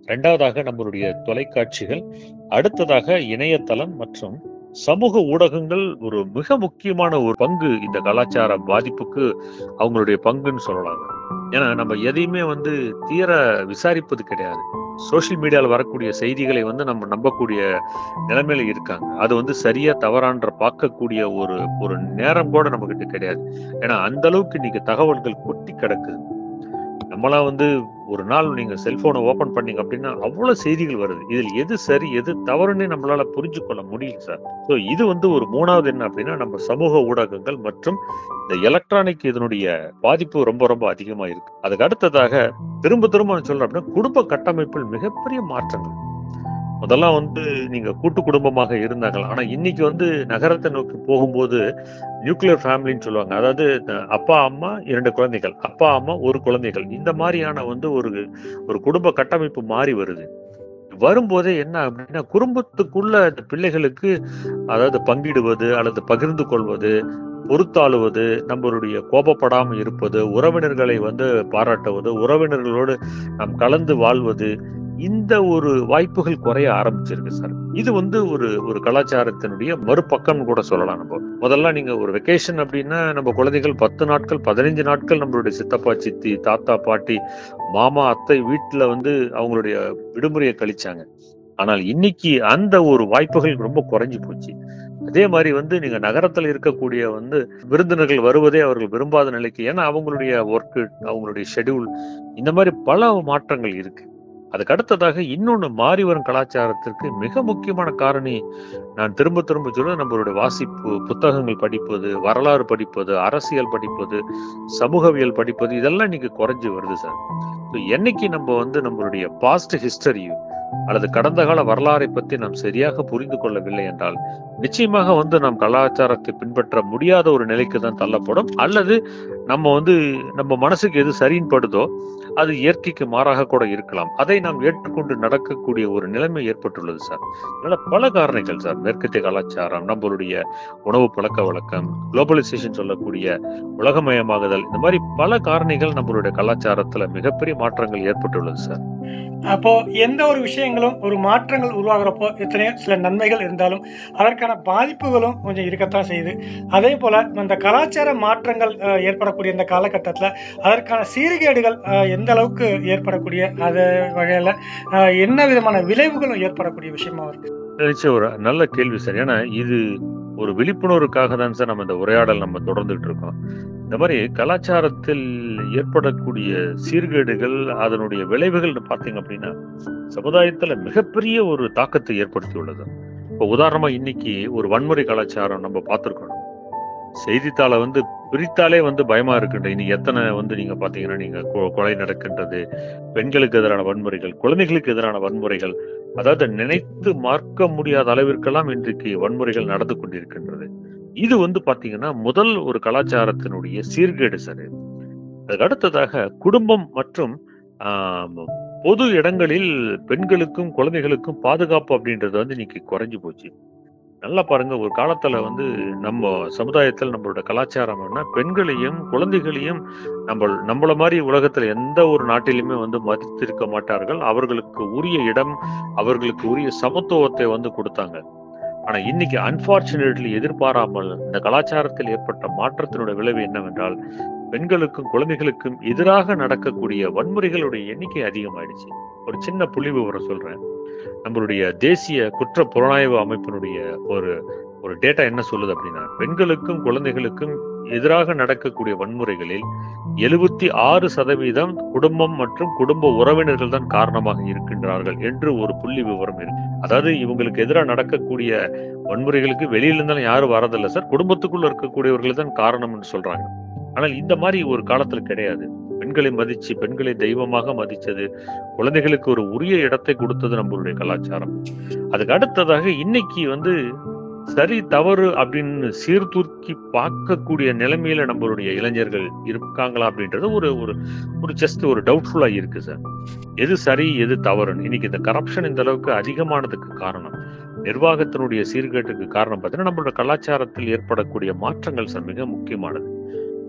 Speaker 3: ரெண்டாவதாக நம்மளுடைய தொலைக்காட்சிகள் அடுத்ததாக இணையதளம் மற்றும் சமூக ஊடகங்கள் ஒரு மிக முக்கியமான ஒரு பங்கு இந்த கலாச்சார பாதிப்புக்கு அவங்களுடைய பங்குன்னு சொல்லலாம் ஏன்னா நம்ம எதையுமே வந்து தீர விசாரிப்பது கிடையாது சோஷியல் மீடியால வரக்கூடிய செய்திகளை வந்து நம்ம நம்பக்கூடிய நிலைமையில இருக்காங்க அது வந்து சரியா தவறான்ற பார்க்கக்கூடிய ஒரு ஒரு நேரம் கூட நம்ம கிட்ட கிடையாது ஏன்னா அந்த அளவுக்கு இன்னைக்கு தகவல்கள் கொட்டி கிடக்குது நம்மளாம் வந்து ஒரு நாள் நீங்க செல்போனை ஓபன் பண்ணீங்க அப்படின்னா அவ்வளவு செய்திகள் வருது இதில் எது சரி எது தவறுன்னு நம்மளால புரிஞ்சு கொள்ள முடியல சார் ஸோ இது வந்து ஒரு மூணாவது என்ன அப்படின்னா நம்ம சமூக ஊடகங்கள் மற்றும் இந்த எலக்ட்ரானிக் இதனுடைய பாதிப்பு ரொம்ப ரொம்ப அதிகமா இருக்கு அதுக்கு அடுத்ததாக திரும்ப திரும்ப நான் சொல்றேன் அப்படின்னா குடும்ப கட்டமைப்பில் மிகப்பெரிய மாற்றங்கள் முதல்லாம் வந்து நீங்க கூட்டு குடும்பமாக இருந்தாங்க ஆனா இன்னைக்கு வந்து நகரத்தை நோக்கி போகும்போது நியூக்ளியர் ஃபேமிலின்னு சொல்லுவாங்க அதாவது அஹ், அப்பா அம்மா இரண்டு குழந்தைகள் அப்பா அம்மா ஒரு குழந்தைகள் இந்த மாதிரியான வந்து ஒரு ஒரு குடும்ப கட்டமைப்பு மாறி வருது வரும்போதே என்ன அப்படின்னா குடும்பத்துக்குள்ள அந்த பிள்ளைகளுக்கு அதாவது பங்கிடுவது அல்லது பகிர்ந்து கொள்வது பொறுத்தாளுவது நம்மளுடைய கோபப்படாமல் இருப்பது உறவினர்களை வந்து பாராட்டுவது உறவினர்களோடு நாம் கலந்து வாழ்வது இந்த ஒரு வாய்ப்புகள் குறைய ஆரம்பிச்சிருக்கு சார் இது வந்து ஒரு ஒரு கலாச்சாரத்தினுடைய மறுபக்கம் கூட சொல்லலாம் நம்ம முதல்ல நீங்க ஒரு வெக்கேஷன் அப்படின்னா நம்ம குழந்தைகள் பத்து நாட்கள் பதினைஞ்சு நாட்கள் நம்மளுடைய சித்தப்பா சித்தி தாத்தா பாட்டி மாமா அத்தை வீட்டுல வந்து அவங்களுடைய விடுமுறையை கழிச்சாங்க ஆனால் இன்னைக்கு அந்த ஒரு வாய்ப்புகள் ரொம்ப குறைஞ்சு போச்சு அதே மாதிரி வந்து நீங்க நகரத்துல இருக்கக்கூடிய வந்து விருந்தினர்கள் வருவதே அவர்கள் விரும்பாத நிலைக்கு ஏன்னா அவங்களுடைய ஒர்க்கு அவங்களுடைய ஷெட்யூல் இந்த மாதிரி பல மாற்றங்கள் இருக்கு அதுக்கு அடுத்ததாக இன்னொன்னு மாறி வரும் கலாச்சாரத்திற்கு மிக முக்கியமான காரணி நான் திரும்ப திரும்ப சொல்ல நம்மளுடைய வாசிப்பு புத்தகங்கள் படிப்பது வரலாறு படிப்பது அரசியல் படிப்பது சமூகவியல் படிப்பது இதெல்லாம் இன்னைக்கு குறைஞ்சு வருது சார் So, என்னைக்கு நம்ம வந்து நம்மளுடைய பாஸ்ட் ஹிஸ்டரியும் அல்லது கடந்த கால வரலாறை பற்றி நாம் சரியாக புரிந்து கொள்ளவில்லை என்றால் நிச்சயமாக வந்து நாம் கலாச்சாரத்தை பின்பற்ற முடியாத ஒரு நிலைக்கு தான் தள்ளப்படும் அல்லது நம்ம வந்து நம்ம மனசுக்கு எது சரின்னு படுதோ அது இயற்கைக்கு மாறாக கூட இருக்கலாம் அதை நாம் ஏற்றுக்கொண்டு நடக்கக்கூடிய ஒரு நிலைமை ஏற்பட்டுள்ளது சார் அதனால பல காரணிகள் சார் மேற்கத்திய கலாச்சாரம் நம்மளுடைய உணவு பழக்க வழக்கம் குளோபலைசேஷன் சொல்லக்கூடிய உலகமயமாகுதல் இந்த மாதிரி பல காரணிகள் நம்மளுடைய கலாச்சாரத்துல மிகப்பெரிய மாற்றங்கள் ஏற்பட்டுள்ளது சார்
Speaker 2: அப்போ எந்த ஒரு விஷயங்களும் ஒரு மாற்றங்கள் உருவாகிறப்போ எத்தனையோ சில நன்மைகள் இருந்தாலும் அதற்கான பாதிப்புகளும் கொஞ்சம் இருக்கத்தான் செய்யுது அதே போல இந்த கலாச்சார மாற்றங்கள் அஹ், ஏற்படக்கூடிய இந்த காலகட்டத்தில் அதற்கான சீர்கேடுகள் அஹ், எந்த அளவுக்கு ஏற்படக்கூடிய அது வகையில் என்ன விதமான விளைவுகளும் ஏற்படக்கூடிய விஷயமா இருக்கு
Speaker 3: நிச்சயம் ஒரு நல்ல கேள்வி சார் ஏன்னா இது ஒரு விழிப்புணர்வுக்காக தான் சார் நம்ம இந்த உரையாடல் நம்ம தொடர்ந்துட்டு இருக்கோம் இந்த மாதிரி கலாச்சாரத்தில் ஏற்படக்கூடிய சீர்கேடுகள் அதனுடைய விளைவுகள் பார்த்தீங்க அப்படின்னா சமுதாயத்துல மிகப்பெரிய ஒரு தாக்கத்தை ஏற்படுத்தியுள்ளது இப்போ உதாரணமா இன்னைக்கு ஒரு வன்முறை கலாச்சாரம் நம்ம பார்த்திருக்கோம் செய்தித்தாளை வந்து பிரித்தாலே வந்து பயமா இருக்குன்ற இன்னைக்கு எத்தனை வந்து நீங்க பாத்தீங்கன்னா நீங்க கொ- கொலை நடக்கின்றது பெண்களுக்கு எதிரான வன்முறைகள் குழந்தைகளுக்கு எதிரான வன்முறைகள் அதாவது நினைத்து மார்க்க முடியாத அளவிற்கெல்லாம் இன்றைக்கு வன்முறைகள் நடந்து கொண்டிருக்கின்றது இது வந்து பாத்தீங்கன்னா முதல் ஒரு கலாச்சாரத்தினுடைய சீர்கேடு சார் அதுக்கு அடுத்ததாக குடும்பம் மற்றும் ஆம், பொது இடங்களில் பெண்களுக்கும் குழந்தைகளுக்கும் பாதுகாப்பு அப்படின்றது வந்து இன்னைக்கு குறைஞ்சு போச்சு நல்லா பாருங்க ஒரு காலத்துல வந்து நம்ம சமுதாயத்தில் நம்மளோட கலாச்சாரம் என்ன பெண்களையும் குழந்தைகளையும் நம்ம நம்மள மாதிரி உலகத்துல எந்த ஒரு நாட்டிலுமே வந்து மதித்திருக்க மாட்டார்கள் அவர்களுக்கு உரிய இடம் அவர்களுக்கு உரிய சமத்துவத்தை வந்து கொடுத்தாங்க ஆனா இன்னைக்கு அன்பார்ச்சுனேட்லி எதிர்பாராமல் இந்த கலாச்சாரத்தில் ஏற்பட்ட மாற்றத்தினுடைய விளைவு என்னவென்றால் பெண்களுக்கும் குழந்தைகளுக்கும் எதிராக நடக்கக்கூடிய வன்முறைகளுடைய எண்ணிக்கை அதிகமாயிடுச்சு ஒரு சின்ன புள்ளி விவரம் சொல்றேன் நம்மளுடைய தேசிய குற்ற புலனாய்வு அமைப்பினுடைய ஒரு ஒரு டேட்டா என்ன சொல்லுது அப்படின்னா பெண்களுக்கும் குழந்தைகளுக்கும் எதிராக நடக்கக்கூடிய வன்முறைகளில் எழுபத்தி ஆறு சதவீதம் குடும்பம் மற்றும் குடும்ப உறவினர்கள் தான் காரணமாக இருக்கின்றார்கள் என்று ஒரு புள்ளி விவரம் இருக்கு அதாவது இவங்களுக்கு எதிராக நடக்கக்கூடிய வன்முறைகளுக்கு வெளியில இருந்தாலும் யாரும் வரதில்லை சார் குடும்பத்துக்குள்ள இருக்கக்கூடியவர்கள் தான் காரணம்னு சொல்றாங்க ஆனால் இந்த மாதிரி ஒரு காலத்துல கிடையாது பெண்களை மதிச்சு பெண்களை தெய்வமாக மதிச்சது குழந்தைகளுக்கு ஒரு உரிய இடத்தை கொடுத்தது நம்மளுடைய கலாச்சாரம் அதுக்கு அடுத்ததாக இன்னைக்கு வந்து சரி தவறு அப்படின்னு சீர்தூக்கி பார்க்கக்கூடிய நிலைமையில நம்மளுடைய இளைஞர்கள் இருக்காங்களா அப்படின்றது ஒரு ஒரு ஒரு ஜஸ்ட் ஒரு டவுட்ஃபுல்லா இருக்கு சார் எது சரி எது தவறுன்னு இன்னைக்கு இந்த கரப்ஷன் இந்த அளவுக்கு அதிகமானதுக்கு காரணம் நிர்வாகத்தினுடைய சீர்கேட்டுக்கு காரணம் பார்த்தீங்கன்னா நம்மளோட கலாச்சாரத்தில் ஏற்படக்கூடிய மாற்றங்கள் சார் மிக முக்கியமானது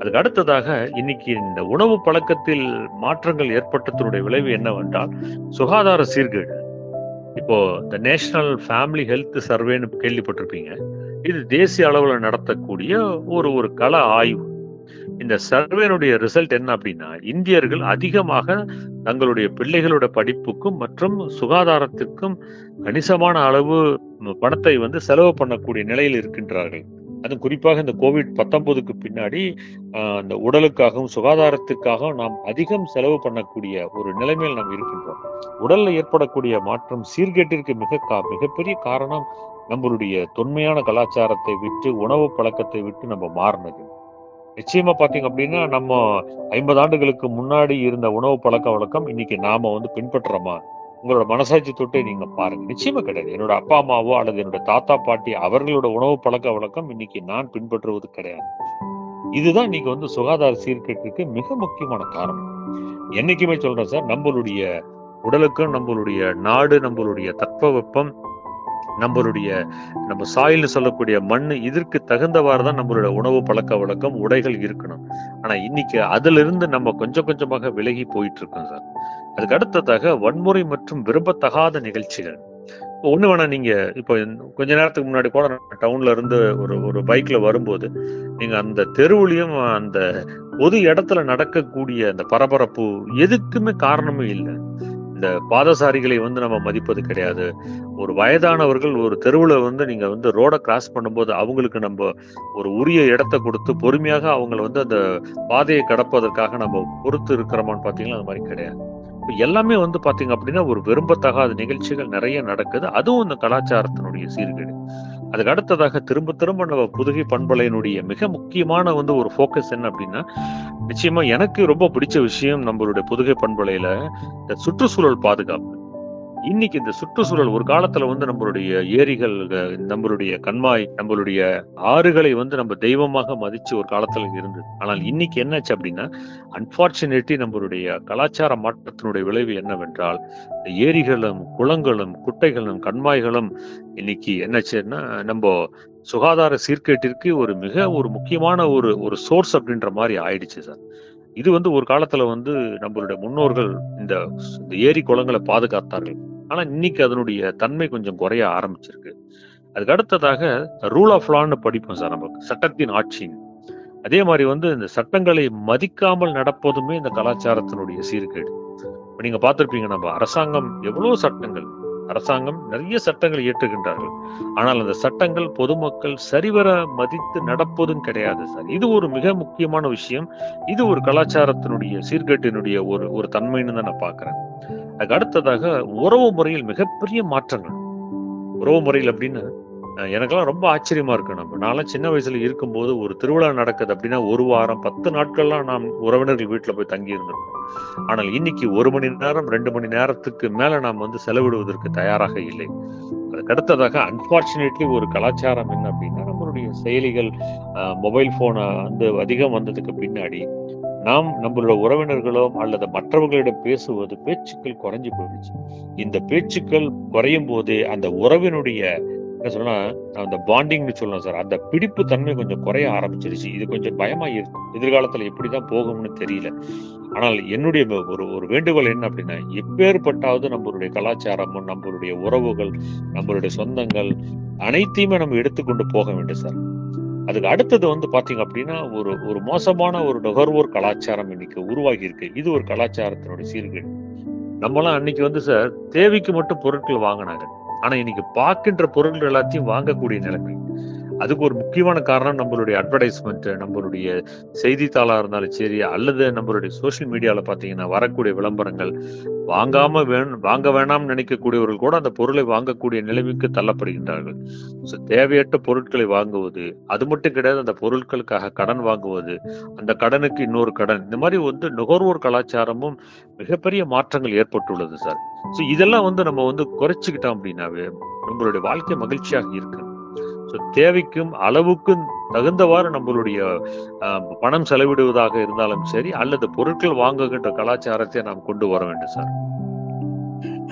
Speaker 3: அதுக்கு அடுத்ததாக இன்னைக்கு இந்த உணவு பழக்கத்தில் மாற்றங்கள் ஏற்பட்டதனுடைய விளைவு என்னவென்றால் சுகாதார சீர்கேடு இப்போ இந்த நேஷனல் ஃபேமிலி ஹெல்த் சர்வேன்னு கேள்விப்பட்டிருப்பீங்க இது தேசிய அளவுல நடத்தக்கூடிய ஒரு ஒரு கள ஆய்வு இந்த சர்வேனுடைய ரிசல்ட் என்ன அப்படின்னா இந்தியர்கள் அதிகமாக தங்களுடைய பிள்ளைகளோட படிப்புக்கும் மற்றும் சுகாதாரத்திற்கும் கணிசமான அளவு பணத்தை வந்து செலவு பண்ணக்கூடிய நிலையில் இருக்கின்றார்கள் அது குறிப்பாக இந்த கோவிட் பத்தொன்பதுக்கு பின்னாடி ஆஹ், அந்த உடலுக்காகவும் சுகாதாரத்துக்காகவும் நாம் அதிகம் செலவு பண்ணக்கூடிய ஒரு நிலைமையில் நாம் இருக்கின்றோம் உடல்ல ஏற்படக்கூடிய மாற்றம் சீர்கேட்டிற்கு மிக கா- மிகப்பெரிய காரணம் நம்மளுடைய தொன்மையான கலாச்சாரத்தை விட்டு உணவு பழக்கத்தை விட்டு நம்ம மாறினது நிச்சயமா பாத்தீங்க அப்படின்னா நம்ம ஐம்பது ஆண்டுகளுக்கு முன்னாடி இருந்த உணவு பழக்க வழக்கம் இன்னைக்கு நாம வந்து பின்பற்றுறோமா உங்களோட மனசாட்சி தொட்டு நீங்க பாருங்க நிச்சயமா கிடையாது என்னோட அப்பா அம்மாவோ அல்லது என்னோட தாத்தா பாட்டி அவர்களோட உணவு பழக்க வழக்கம் இன்னைக்கு நான் பின்பற்றுவது கிடையாது இதுதான் இன்னைக்கு வந்து சுகாதார சீர்கேட்டுக்கு மிக முக்கியமான காரணம் என்னைக்குமே சொல்றேன் சார் நம்மளுடைய உடலுக்கும் நம்மளுடைய நாடு நம்மளுடைய தட்பவெப்பம் நம்மளுடைய நம்ம சாயில்னு சொல்லக்கூடிய மண் இதற்கு தகுந்தவாறு தான் நம்மளுடைய உணவு பழக்க வழக்கம் உடைகள் இருக்கணும் ஆனா இன்னைக்கு அதுல இருந்து நம்ம கொஞ்சம் கொஞ்சமாக விலகி போயிட்டு இருக்கோம் சார் அதுக்கு அடுத்ததாக வன்முறை மற்றும் விரும்பத்தகாத நிகழ்ச்சிகள் இப்போ ஒண்ணு வேணா நீங்க இப்போ இந்த- கொஞ்ச நேரத்துக்கு முன்னாடி கூட நான் டவுன்ல இருந்து ஒரு ஒரு பைக்ல வரும்போது நீங்க அந்த தெருவுலயும் அந்த பொது இடத்துல நடக்கக்கூடிய அந்த பரபரப்பு எதுக்குமே காரணமே இல்லை இந்த பாதசாரிகளை வந்து நம்ம மதிப்பது கிடையாது ஒரு வயதானவர்கள் ஒரு தெருவுல வந்து நீங்க வந்து ரோட கிராஸ் பண்ணும்போது அவங்களுக்கு நம்ம ஒரு உரிய இடத்த கொடுத்து பொறுமையாக அவங்கள வந்து அந்த பாதையை கடப்பதற்காக நம்ம பொறுத்து இருக்கிறோமான்னு பாத்தீங்கன்னா அது மாதிரி கிடையாது இப்ப எல்லாமே வந்து பாத்தீங்க அப்படின்னா ஒரு விரும்பத்தகாத நிகழ்ச்சிகள் நிறைய நடக்குது அதுவும் இந்த கலாச்சாரத்தினுடைய சீர்கேடு அதுக்கு அடுத்ததாக திரும்ப திரும்ப நம்ம புதுகை பண்பலையினுடைய மிக முக்கியமான வந்து ஒரு ஃபோக்கஸ் என்ன அப்படின்னா நிச்சயமா எனக்கு ரொம்ப பிடிச்ச விஷயம் நம்மளுடைய புதுகை பண்பலையில இந்த சுற்றுச்சூழல் பாதுகாப்பு இன்னைக்கு இந்த சுற்றுச்சூழல் ஒரு காலத்துல வந்து நம்மளுடைய ஏரிகள் அஹ், நம்மளுடைய கண்மாய் நம்மளுடைய ஆறுகளை வந்து நம்ம தெய்வமாக மதிச்சு ஒரு காலத்துல இருந்தது ஆனால் இன்னைக்கு என்னாச்சு அப்படின்னா அன்பார்ச்சுனேட்லி நம்மளுடைய கலாச்சார மாற்றத்தினுடைய விளைவு என்னவென்றால் இந்த ஏரிகளும் குளங்களும் குட்டைகளும் கண்மாய்களும் இன்னைக்கு என்னாச்சுன்னா நம்ம சுகாதார சீர்கேட்டிற்கு ஒரு மிக ஒரு முக்கியமான ஒரு ஒரு சோர்ஸ் அப்படின்ற மாதிரி ஆயிடுச்சு சார் இது வந்து ஒரு காலத்துல வந்து நம்மளுடைய முன்னோர்கள் இந்த இந்த ஏரி குளங்களை பாதுகாத்தார்கள் ஆனா இன்னைக்கு அதனுடைய தன்மை கொஞ்சம் குறைய ஆரம்பிச்சிருக்கு அதுக்கு அடுத்ததாக ரூல் ஆஃப் லான்னு படிப்போம் சார் நம்ம சட்டத்தின் ஆட்சின்னு அதே மாதிரி வந்து இந்த சட்டங்களை மதிக்காமல் நடப்பதுமே இந்த கலாச்சாரத்தினுடைய சீர்கேடு இப்ப நீங்க பார்த்திருப்பீங்க நம்ம அரசாங்கம் எவ்வளவு சட்டங்கள் அரசாங்கம் நிறைய சட்டங்களை இயற்றுகின்றார்கள் ஆனால் அந்த சட்டங்கள் பொதுமக்கள் சரிவர மதித்து நடப்பதும் கிடையாது சார் இது ஒரு மிக முக்கியமான விஷயம் இது ஒரு கலாச்சாரத்தினுடைய சீர்கேட்டினுடைய ஒரு ஒரு தன்மைன்னு தான் நான் பார்க்கிறேன் அதுக்கு அடுத்ததாக உறவு முறையில் மிகப்பெரிய மாற்றங்கள் உறவு முறையில் அப்படின்னு அஹ், எனக்கெல்லாம் ரொம்ப ஆச்சரியமா இருக்கு நம்ம நான்லாம் சின்ன வயசுல இருக்கும்போது ஒரு திருவிழா நடக்குது அப்படின்னா ஒரு வாரம் பத்து நாட்கள்லாம் நாம் உறவினர்கள் வீட்டுல போய் தங்கி இருந்திருக்கோம் ஆனால் இன்னைக்கு ஒரு மணி நேரம் ரெண்டு மணி நேரத்துக்கு மேல நாம் வந்து செலவிடுவதற்கு தயாராக இல்லை அதுக்கு அடுத்ததாக அன்பார்ச்சுனேட்லி ஒரு கலாச்சாரம் என்ன அப்படின்னா நம்மளுடைய செயலிகள் மொபைல் போனை வந்து அதிகம் வந்ததுக்கு பின்னாடி நாம் நம்மளோட உறவினர்களோ அல்லது மற்றவர்களிடம் பேசுவது பேச்சுக்கள் குறைஞ்சு போயிடுச்சு இந்த பேச்சுக்கள் குறையும் போது அந்த உறவினுடைய என்ன சொல்லனா அந்த பாண்டிங்னு சொல்லலாம் சார் அந்த பிடிப்பு தன்மை கொஞ்சம் குறைய ஆரம்பிச்சிருச்சு இது கொஞ்சம் பயமா இருக்கு எதிர்காலத்துல எப்படிதான் போகும்னு தெரியல ஆனால் என்னுடைய ஒரு ஒரு வேண்டுகோள் என்ன அப்படின்னா எப்பேற்பட்டாவது நம்மளுடைய கலாச்சாரமும் நம்மளுடைய உறவுகள் நம்மளுடைய சொந்தங்கள் அனைத்தையுமே நம்ம எடுத்துக்கொண்டு போக வேண்டும் சார் அதுக்கு அடுத்தது வந்து பாத்தீங்க அப்படின்னா ஒரு ஒரு மோசமான ஒரு நுகர்வோர் கலாச்சாரம் இன்னைக்கு உருவாகி இருக்கு இது ஒரு கலாச்சாரத்தினுடைய சீர்கேடு நம்மலாம் அன்னைக்கு வந்து சார் தேவைக்கு மட்டும் பொருட்கள் வாங்கினாங்க ஆனா இன்னைக்கு பார்க்கின்ற பொருட்கள் எல்லாத்தையும் வாங்கக்கூடிய நிலைமை அதுக்கு ஒரு முக்கியமான காரணம் நம்மளுடைய அட்வர்டைஸ்மெண்ட் நம்மளுடைய செய்தித்தாளா இருந்தாலும் சரி அல்லது நம்மளுடைய சோஷியல் மீடியால பாத்தீங்கன்னா வரக்கூடிய விளம்பரங்கள் வாங்காம வேணும் வாங்க வேணாம்னு நினைக்கக்கூடியவர்கள் கூட அந்த பொருளை வாங்கக்கூடிய நிலைமைக்கு தள்ளப்படுகின்றார்கள் ஸோ தேவையற்ற பொருட்களை வாங்குவது அது மட்டும் கிடையாது அந்த பொருட்களுக்காக கடன் வாங்குவது அந்த கடனுக்கு இன்னொரு கடன் இந்த மாதிரி வந்து நுகர்வோர் கலாச்சாரமும் மிகப்பெரிய மாற்றங்கள் ஏற்பட்டுள்ளது சார் ஸோ இதெல்லாம் வந்து நம்ம வந்து குறைச்சிக்கிட்டோம் அப்படின்னாவே நம்மளுடைய வாழ்க்கை மகிழ்ச்சியாக இருக்கு ஸோ தேவைக்கும் அளவுக்கும் தகுந்தவாறு நம்மளுடைய ஆஹ், பணம் செலவிடுவதாக இருந்தாலும் சரி அல்லது பொருட்கள் வாங்குகின்ற கலாச்சாரத்தை நாம் கொண்டு வர வேண்டும் சார்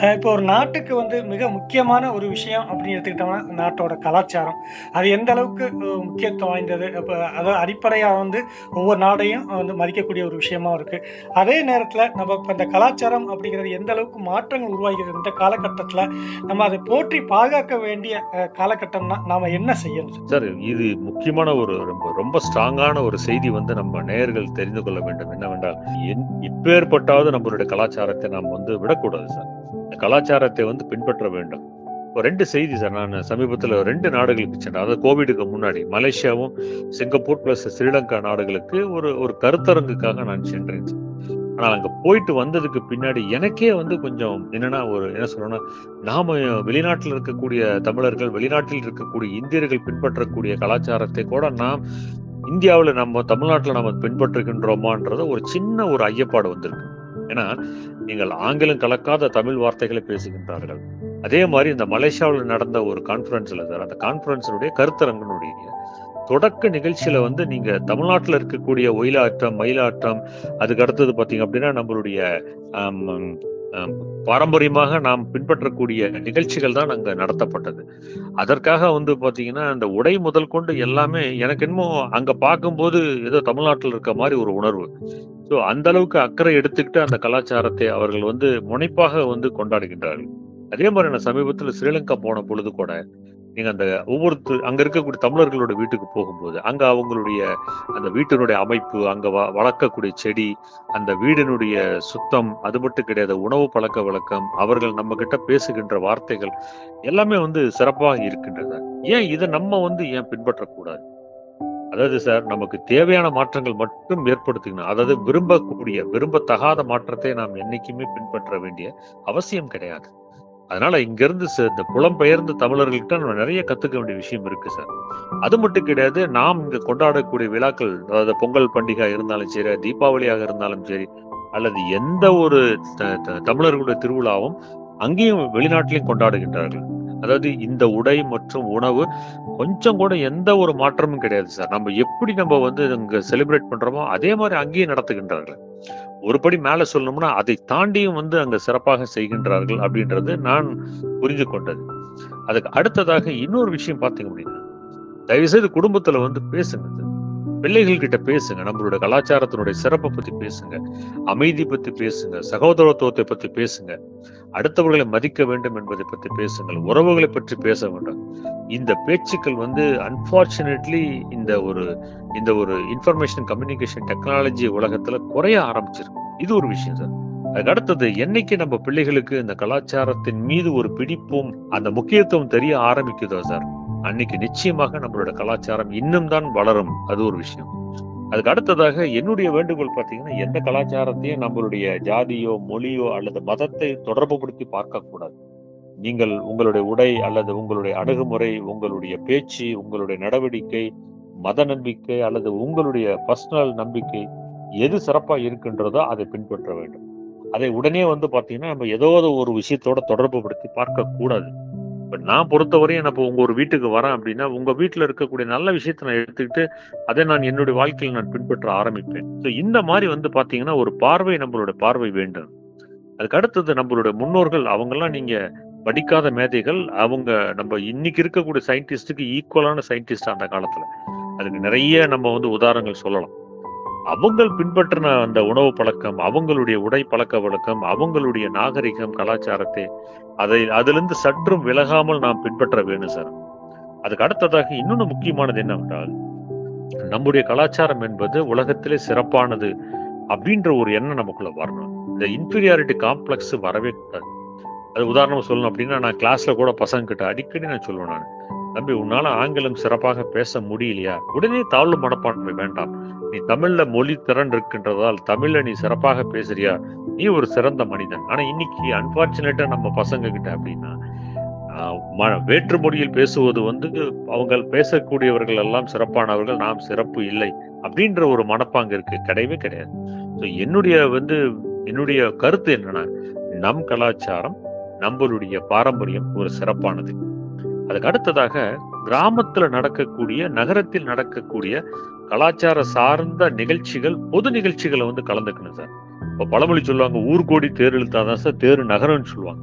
Speaker 2: அஹ் இப்போ ஒரு நாட்டுக்கு வந்து மிக முக்கியமான ஒரு விஷயம் அப்படின்னு எடுத்துக்கிட்டோம்னா நாட்டோட கலாச்சாரம் அது எந்த அளவுக்கு அஹ், முக்கியத்துவம் வாய்ந்தது இப்போ அதாவது அடிப்படையாக வந்து ஒவ்வொரு நாடையும் வந்து மதிக்கக்கூடிய ஒரு விஷயமா இருக்கு அதே நேரத்தில் நம்ம இப்போ இந்த கலாச்சாரம் அப்படிங்கிறது எந்த அளவுக்கு மாற்றங்கள் உருவாகிறது இந்த காலகட்டத்தில் நம்ம அதை போற்றி பாதுகாக்க வேண்டிய அஹ், காலகட்டம்னா நாம என்ன செய்யணும்
Speaker 3: சார் இது முக்கியமான ஒரு ரொம்ப ரொம்ப ஸ்ட்ராங்கான ஒரு செய்தி வந்து நம்ம நேயர்கள் தெரிந்து கொள்ள வேண்டும் என்னவென்றால் என் இப்பேற்பட்டாவது நம்மளுடைய கலாச்சாரத்தை நாம் வந்து விடக்கூடாது சார் இந்த கலாச்சாரத்தை வந்து பின்பற்ற வேண்டும் இப்போ ரெண்டு செய்தி சார் நான் சமீபத்தில் ரெண்டு நாடுகளுக்கு சென்றேன் அதாவது கோவிடுக்கு முன்னாடி மலேசியாவும் சிங்கப்பூர் பிளஸ் ஸ்ரீலங்கா நாடுகளுக்கு ஒரு ஒரு கருத்தரங்குக்காக நான் சென்றேன் சார் ஆனால் அங்கே போயிட்டு வந்ததுக்கு பின்னாடி எனக்கே வந்து கொஞ்சம் என்னன்னா ஒரு என்ன சொல்லணும்னா நாம வெளிநாட்டில் இருக்கக்கூடிய தமிழர்கள் வெளிநாட்டில் இருக்கக்கூடிய இந்தியர்கள் பின்பற்றக்கூடிய கலாச்சாரத்தை கூட நாம் இந்தியாவில் நம்ம தமிழ்நாட்டில் நம்ம பின்பற்றுகின்றோமான்றத ஒரு சின்ன ஒரு ஐயப்பாடு வந்திருக்கு ஏன்னா நீங்கள் ஆங்கிலம் கலக்காத தமிழ் வார்த்தைகளை பேசுகின்றார்கள் அதே மாதிரி இந்த மலேசியாவில் நடந்த ஒரு கான்ஃபரன்ஸ்ல சார் அந்த கான்ஃபரன்ஸினுடைய கருத்தரங்கினுடைய தொடக்க நிகழ்ச்சியில வந்து நீங்க தமிழ்நாட்டில் இருக்கக்கூடிய ஒயிலாட்டம் மயிலாட்டம் அதுக்கு அடுத்தது பாத்தீங்க அப்படின்னா நம்மளுடைய ஆம், ஆம், பாரம்பரியமாக நாம் பின்பற்றக்கூடிய நிகழ்ச்சிகள் தான் அங்க நடத்தப்பட்டது அதற்காக வந்து பாத்தீங்கன்னா அந்த உடை முதல் கொண்டு எல்லாமே எனக்கு என்னமோ அங்க பார்க்கும்போது ஏதோ தமிழ்நாட்டில் இருக்க மாதிரி ஒரு உணர்வு ஸோ அந்த அளவுக்கு அக்கறை எடுத்துக்கிட்டு அந்த கலாச்சாரத்தை அவர்கள் வந்து முனைப்பாக வந்து கொண்டாடுகின்றார்கள் அதே மாதிரி நான் சமீபத்தில் ஸ்ரீலங்கா போன பொழுது கூட நீங்க அந்த ஒவ்வொருத்தர் அங்க இருக்கக்கூடிய தமிழர்களோட வீட்டுக்கு போகும்போது அங்க அவங்களுடைய அந்த வீட்டினுடைய அமைப்பு அங்க வ- வளர்க்கக்கூடிய செடி அந்த வீடினுடைய சுத்தம் அது மட்டும் கிடையாது உணவு பழக்க வழக்கம் அவர்கள் நம்ம கிட்ட பேசுகின்ற வார்த்தைகள் எல்லாமே வந்து சிறப்பாக இருக்கின்றன ஏன் இதை நம்ம வந்து ஏன் பின்பற்றக்கூடாது அதாவது சார் நமக்கு தேவையான மாற்றங்கள் மட்டும் ஏற்படுத்திக்கணும் அதாவது விரும்பக்கூடிய விரும்பத்தகாத மாற்றத்தை நாம் என்னைக்குமே பின்பற்ற வேண்டிய அவசியம் கிடையாது அதனால இங்க இருந்து ச- இந்த புலம்பெயர்ந்த தமிழர்கள்ட்ட நம்ம நிறைய கத்துக்க வேண்டிய விஷயம் இருக்கு சார் அது மட்டும் கிடையாது நாம் இங்க கொண்டாடக்கூடிய விழாக்கள் அதாவது பொங்கல் பண்டிகை இருந்தாலும் சரி தீபாவளியாக இருந்தாலும் சரி அல்லது எந்த ஒரு த- த- தமிழர்களுடைய திருவிழாவும் அங்கேயும் வெளிநாட்டிலையும் கொண்டாடுகின்றார்கள் அதாவது இந்த உடை மற்றும் உணவு கொஞ்சம் கூட எந்த ஒரு மாற்றமும் கிடையாது சார் நம்ம எப்படி நம்ம வந்து இங்க செலிப்ரேட் பண்றோமோ அதே மாதிரி அங்கேயும் நடத்துகின்றார்கள் ஒருபடி மேல சொல்லணும்னா அதை தாண்டியும் வந்து அங்க சிறப்பாக செய்கின்றார்கள் அப்படின்றது நான் புரிந்து கொண்டது அதுக்கு அடுத்ததாக இன்னொரு விஷயம் பார்த்தீங்க அப்படின்னா தயவு செய்து குடும்பத்துல வந்து பேசுங்க சார். பிள்ளைகள் கிட்ட பேசுங்க நம்மளுடைய கலாச்சாரத்தினுடைய சிறப்பை பத்தி பேசுங்க அமைதி பத்தி பேசுங்க சகோதரத்துவத்தை பத்தி பேசுங்க அடுத்தவர்களை மதிக்க வேண்டும் என்பதை பற்றி பேசுங்கள் உறவுகளை பற்றி பேச வேண்டும் இந்த பேச்சுக்கள் வந்து அன்பார்ச்சுனேட்லி இந்த ஒரு இந்த ஒரு இன்ஃபர்மேஷன் கம்யூனிகேஷன் டெக்னாலஜி உலகத்துல குறைய ஆரம்பிச்சிருக்கு இது ஒரு விஷயம் சார் அதுக்கு அடுத்தது என்னைக்கு நம்ம பிள்ளைகளுக்கு இந்த கலாச்சாரத்தின் மீது ஒரு பிடிப்பும் அந்த முக்கியத்துவம் தெரிய ஆரம்பிக்குதோ சார் அன்னைக்கு நிச்சயமாக நம்மளோட கலாச்சாரம் இன்னும் தான் வளரும் அது ஒரு விஷயம் அதுக்கு அடுத்ததாக என்னுடைய வேண்டுகோள் பார்த்தீங்கன்னா எந்த கலாச்சாரத்தையும் நம்மளுடைய ஜாதியோ மொழியோ அல்லது மதத்தை தொடர்புபடுத்தி பார்க்க கூடாது நீங்கள் உங்களுடைய உடை அல்லது உங்களுடைய அணுகுமுறை உங்களுடைய பேச்சு உங்களுடைய நடவடிக்கை மத நம்பிக்கை அல்லது உங்களுடைய பர்சனல் நம்பிக்கை எது சிறப்பா இருக்கின்றதோ அதை பின்பற்ற வேண்டும் அதை உடனே வந்து பாத்தீங்கன்னா நம்ம ஏதோ ஒரு விஷயத்தோட தொடர்புபடுத்தி பார்க்க கூடாது இப்ப நான் பொறுத்தவரையும் நான் இப்போ உங்க ஒரு வீட்டுக்கு வரேன் அப்படின்னா உங்க வீட்டுல இருக்கக்கூடிய நல்ல விஷயத்தை நான் எடுத்துக்கிட்டு அதை நான் என்னுடைய வாழ்க்கையில் நான் பின்பற்ற ஆரம்பிப்பேன் ஸோ இந்த மாதிரி வந்து பாத்தீங்கன்னா ஒரு பார்வை நம்மளோட பார்வை வேண்டும் அதுக்கு அடுத்தது நம்மளுடைய முன்னோர்கள் அவங்கெல்லாம் நீங்க படிக்காத மேதைகள் அவங்க நம்ம இன்னைக்கு இருக்கக்கூடிய சயின்டிஸ்டுக்கு ஈக்குவலான சயின்டிஸ்ட் அந்த காலத்துல அதுக்கு நிறைய நம்ம வந்து உதாரணங்கள் சொல்லலாம் அவங்க பின்பற்றின அந்த உணவு பழக்கம் அவங்களுடைய உடை பழக்க வழக்கம் அவங்களுடைய நாகரிகம் கலாச்சாரத்தை அதை அதிலிருந்து சற்றும் விலகாமல் நாம் பின்பற்ற வேணும் சார் அதுக்கு அடுத்ததாக இன்னொன்று முக்கியமானது என்னவென்றால் நம்முடைய கலாச்சாரம் என்பது உலகத்திலே சிறப்பானது அப்படின்ற ஒரு எண்ணம் நமக்குள்ள வரணும் இந்த இன்ஃபீரியாரிட்டி காம்ப்ளெக்ஸ் வரவே கூடாது அது உதாரணம் சொல்லணும் அப்படின்னா நான் கிளாஸ்ல கூட பசங்க கிட்ட அடிக்கடி நான் சொல்லுவேன் நான் தம்பி உன்னால ஆங்கிலம் சிறப்பாக பேச முடியலையா உடனே தாழ்வு மனப்பான்மை வேண்டாம் நீ தமிழ்ல மொழி திறன் இருக்கின்றதால் தமிழ்ல நீ சிறப்பாக பேசுறியா நீ ஒரு சிறந்த மனிதன் ஆனா இன்னைக்கு அன்பார்ச்சுனேட்டா நம்ம பசங்க கிட்ட அப்படின்னா ஆஹ் ம- வேற்று மொழியில் பேசுவது வந்து அவங்க பேசக்கூடியவர்கள் எல்லாம் சிறப்பானவர்கள் நாம் சிறப்பு இல்லை அப்படின்ற ஒரு மனப்பாங்கு இருக்கு கிடையவே கிடையாது ஸோ என்னுடைய வந்து என்னுடைய கருத்து என்னன்னா நம் கலாச்சாரம் நம்மளுடைய பாரம்பரியம் ஒரு சிறப்பானது அதுக்கு அடுத்ததாக கிராமத்துல நடக்கக்கூடிய நகரத்தில் நடக்கக்கூடிய கலாச்சார சார்ந்த நிகழ்ச்சிகள் பொது நிகழ்ச்சிகளை வந்து கலந்துக்கணும் சார் இப்போ பழமொழி சொல்லுவாங்க ஊர் கோடி தேர் இழுத்தாதான் சார் தேர் நகரம்னு சொல்லுவாங்க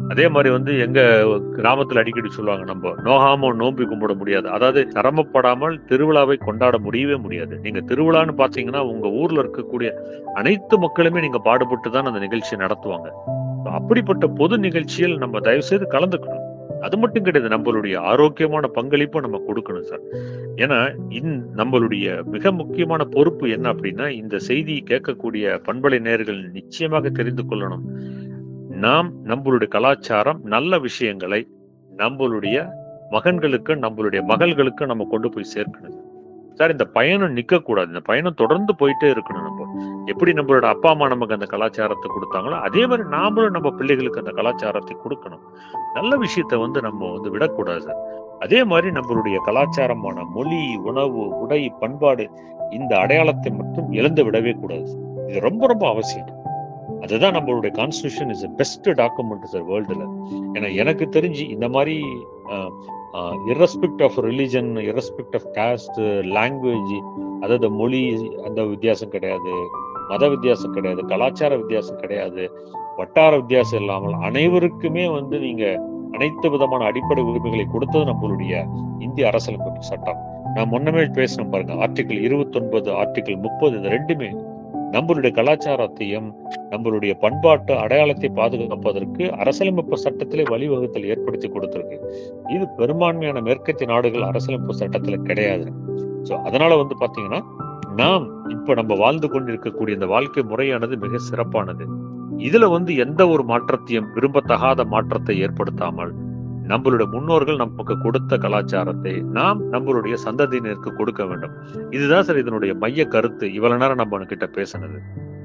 Speaker 3: அதே மாதிரி வந்து எங்க கிராமத்துல அடிக்கடி சொல்லுவாங்க நம்ம நோகாம நோம்பி கும்பிட முடியாது அதாவது சிரமப்படாமல் திருவிழாவை கொண்டாட முடியவே முடியாது நீங்க திருவிழான்னு பாத்தீங்கன்னா உங்க ஊர்ல இருக்கக்கூடிய அனைத்து மக்களுமே நீங்க பாடுபட்டு தான் அந்த நிகழ்ச்சியை நடத்துவாங்க அப்படிப்பட்ட பொது நிகழ்ச்சியில் நம்ம தயவு செய்து கலந்துக்கணும் அது மட்டும் கிடையாது நம்மளுடைய ஆரோக்கியமான பங்களிப்பை நம்ம கொடுக்கணும் சார் ஏன்னா இந் நம்மளுடைய மிக முக்கியமான பொறுப்பு என்ன அப்படின்னா இந்த செய்தி கேட்கக்கூடிய பண்பலை நேர்கள் நிச்சயமாக தெரிந்து கொள்ளணும் நாம் நம்மளுடைய கலாச்சாரம் நல்ல விஷயங்களை நம்மளுடைய மகன்களுக்கு நம்மளுடைய மகள்களுக்கு நம்ம கொண்டு போய் சேர்க்கணும் சார் இந்த பயணம் நிக்க கூடாது இந்த பயணம் தொடர்ந்து போயிட்டே இருக்கணும் நம்ம எப்படி நம்மளோட அப்பா அம்மா நமக்கு அந்த கலாச்சாரத்தை கொடுத்தாங்களோ அதே மாதிரி நாமளும் நம்ம பிள்ளைகளுக்கு அந்த கலாச்சாரத்தை கொடுக்கணும் நல்ல விஷயத்த வந்து நம்ம வந்து விடக்கூடாது சார் அதே மாதிரி நம்மளுடைய கலாச்சாரமான மொழி உணவு உடை பண்பாடு இந்த அடையாளத்தை மட்டும் இழந்து விடவே கூடாது இது ரொம்ப ரொம்ப அவசியம் அதுதான் நம்மளுடைய constitution is best document sir வேர்ல்டுல ஏன்னா எனக்கு தெரிஞ்சு இந்த மாதிரி respect of religion respect of caste language அதாவது மொழி அந்த வித்தியாசம் கிடையாது மத வித்தியாசம் கிடையாது கலாச்சார வித்தியாசம் கிடையாது வட்டார வித்தியாசம் இல்லாமல் அனைவருக்குமே வந்து நீங்க அனைத்து விதமான அடிப்படை உரிமைகளை கொடுத்தது நம்மளுடைய இந்திய அரசியலமைப்பு சட்டம் நான் முன்னமே பேசணும் பாருங்க ஆர்டிகிள் இருபத்தி ஒன்பது ஆர்டிகிள் முப்பது இது ரெண்டுமே நம்மளுடைய கலாச்சாரத்தையும் நம்மளுடைய பண்பாட்டு அடையாளத்தை பாதுகாப்பதற்கு அரசியலமைப்பு சட்டத்திலே வழிவகுத்தல் ஏற்படுத்தி கொடுத்திருக்கு இது பெரும்பான்மையான மேற்கத்திய நாடுகள் அரசியலமைப்பு சட்டத்துல கிடையாது சோ அதனால வந்து பாத்தீங்கன்னா நாம் இப்ப நம்ம வாழ்ந்து கொண்டிருக்கக்கூடிய இந்த வாழ்க்கை முறையானது மிக சிறப்பானது இதுல வந்து எந்த ஒரு மாற்றத்தையும் விரும்பத்தகாத மாற்றத்தை ஏற்படுத்தாமல் நம்மளுடைய முன்னோர்கள் நமக்கு கொடுத்த கலாச்சாரத்தை நாம் நம்மளுடைய சந்ததியினருக்கு கொடுக்க வேண்டும் இதுதான் சார் இதனுடைய மைய கருத்து இவ்வளவு நேரம் நம்ம கிட்ட பேசினது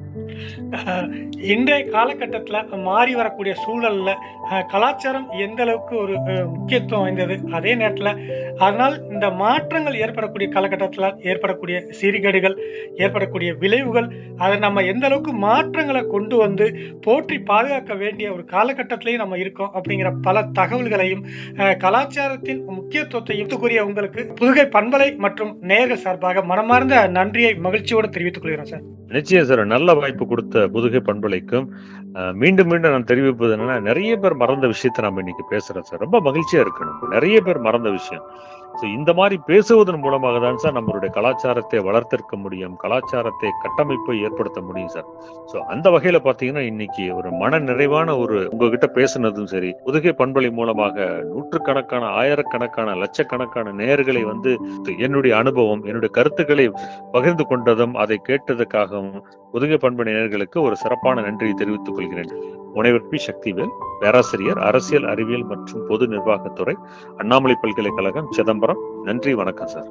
Speaker 2: இன்றைய காலகட்டத்தில் மாறி வரக்கூடிய சூழல்ல கலாச்சாரம் எந்த அளவுக்கு ஒரு முக்கியத்துவம் வாய்ந்தது அதே நேரத்தில் அதனால் இந்த மாற்றங்கள் ஏற்படக்கூடிய காலகட்டத்தில் ஏற்படக்கூடிய சீர்கேடுகள் ஏற்படக்கூடிய விளைவுகள் அதை நம்ம எந்த அளவுக்கு மாற்றங்களை கொண்டு வந்து போற்றி பாதுகாக்க வேண்டிய ஒரு காலகட்டத்திலையும் நம்ம இருக்கோம் அப்படிங்கிற பல தகவல்களையும் கலாச்சாரத்தின் முக்கியத்துவத்தையும் கூறிய உங்களுக்கு புதுகை பண்பலை மற்றும் நேர்கள் சார்பாக மனமார்ந்த நன்றியை மகிழ்ச்சியோடு தெரிவித்துக் கொள்கிறோம் சார்
Speaker 3: நிச்சயம் சார் நல்ல வாய்ப்பு கொடுத்த புதுகை பண்பலைக்கும் மீண்டும் மீண்டும் நான் தெரிவிப்பது என்னன்னா நிறைய பேர் மறந்த விஷயத்த நம்ம இன்னைக்கு பேசுறோம் சார் ரொம்ப மகிழ்ச்சியா இருக்கணும் நிறைய பேர் மறந்த விஷயம் ஸோ இந்த மாதிரி பேசுவதன் மூலமாக தான் சார் நம்மளுடைய கலாச்சாரத்தை வளர்த்திருக்க முடியும் கலாச்சாரத்தை கட்டமைப்பை ஏற்படுத்த முடியும் சார் ஸோ அந்த வகையில பாத்தீங்கன்னா இன்னைக்கு ஒரு மன நிறைவான ஒரு உங்ககிட்ட பேசுனதும் சரி புதுகை பண்பலை மூலமாக நூற்றுக்கணக்கான ஆயிரக்கணக்கான லட்சக்கணக்கான நேர்களை வந்து என்னுடைய அனுபவம் என்னுடைய கருத்துக்களை பகிர்ந்து கொண்டதும் அதை கேட்டதுக்காகவும் புதுகை பண்பு நேயர்களுக்கு ஒரு சிறப்பான நன்றியை தெரிவித்துக் கொள்கிறேன் முனைவர் பி சக்திவேல் பேராசிரியர் அரசியல் அறிவியல் மற்றும் பொது நிர்வாகத்துறை அண்ணாமலை பல்கலைக்கழகம் சிதம்பரம் நன்றி வணக்கம் சார்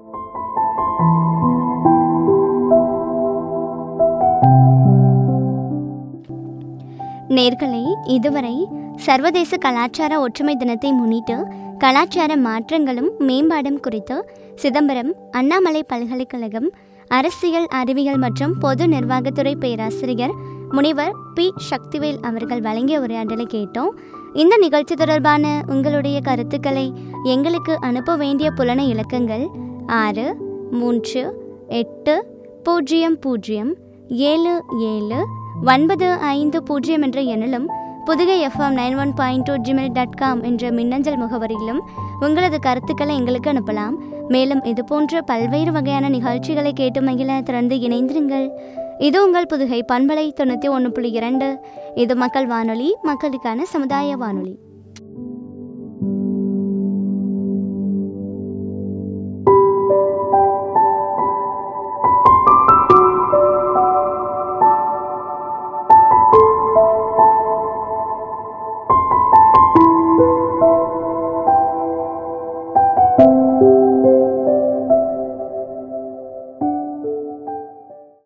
Speaker 1: நேர்களை இதுவரை சர்வதேச கலாச்சார ஒற்றுமை தினத்தை முன்னிட்டு கலாச்சார மாற்றங்களும் மேம்பாடும் குறித்து சிதம்பரம் அண்ணாமலை பல்கலைக்கழகம் அரசியல் அறிவியல் மற்றும் பொது நிர்வாகத்துறை பேராசிரியர் முனைவர் பி சக்திவேல் அவர்கள் வழங்கிய உரையாடலை கேட்டோம் இந்த நிகழ்ச்சி தொடர்பான உங்களுடைய கருத்துக்களை எங்களுக்கு அனுப்ப வேண்டிய புலன இலக்கங்கள் ஆறு மூன்று எட்டு பூஜ்ஜியம் பூஜ்ஜியம் ஏழு ஏழு ஒன்பது ஐந்து பூஜ்ஜியம் என்ற எண்ணிலும் Pudugai FM nine one point two Gmail dot com என்ற மின்னஞ்சல் முகவரியிலும் உங்களது கருத்துக்களை எங்களுக்கு அனுப்பலாம் மேலும் இது போன்ற பல்வேறு வகையான நிகழ்ச்சிகளை கேட்டு மகிழ திறந்து இணைந்திருங்கள் இது உங்கள் புதுகை பண்பலை தொண்ணூற்றி ஒன்று புள்ளி இரண்டு இது மக்கள் வானொலி மக்களுக்கான சமுதாய வானொலி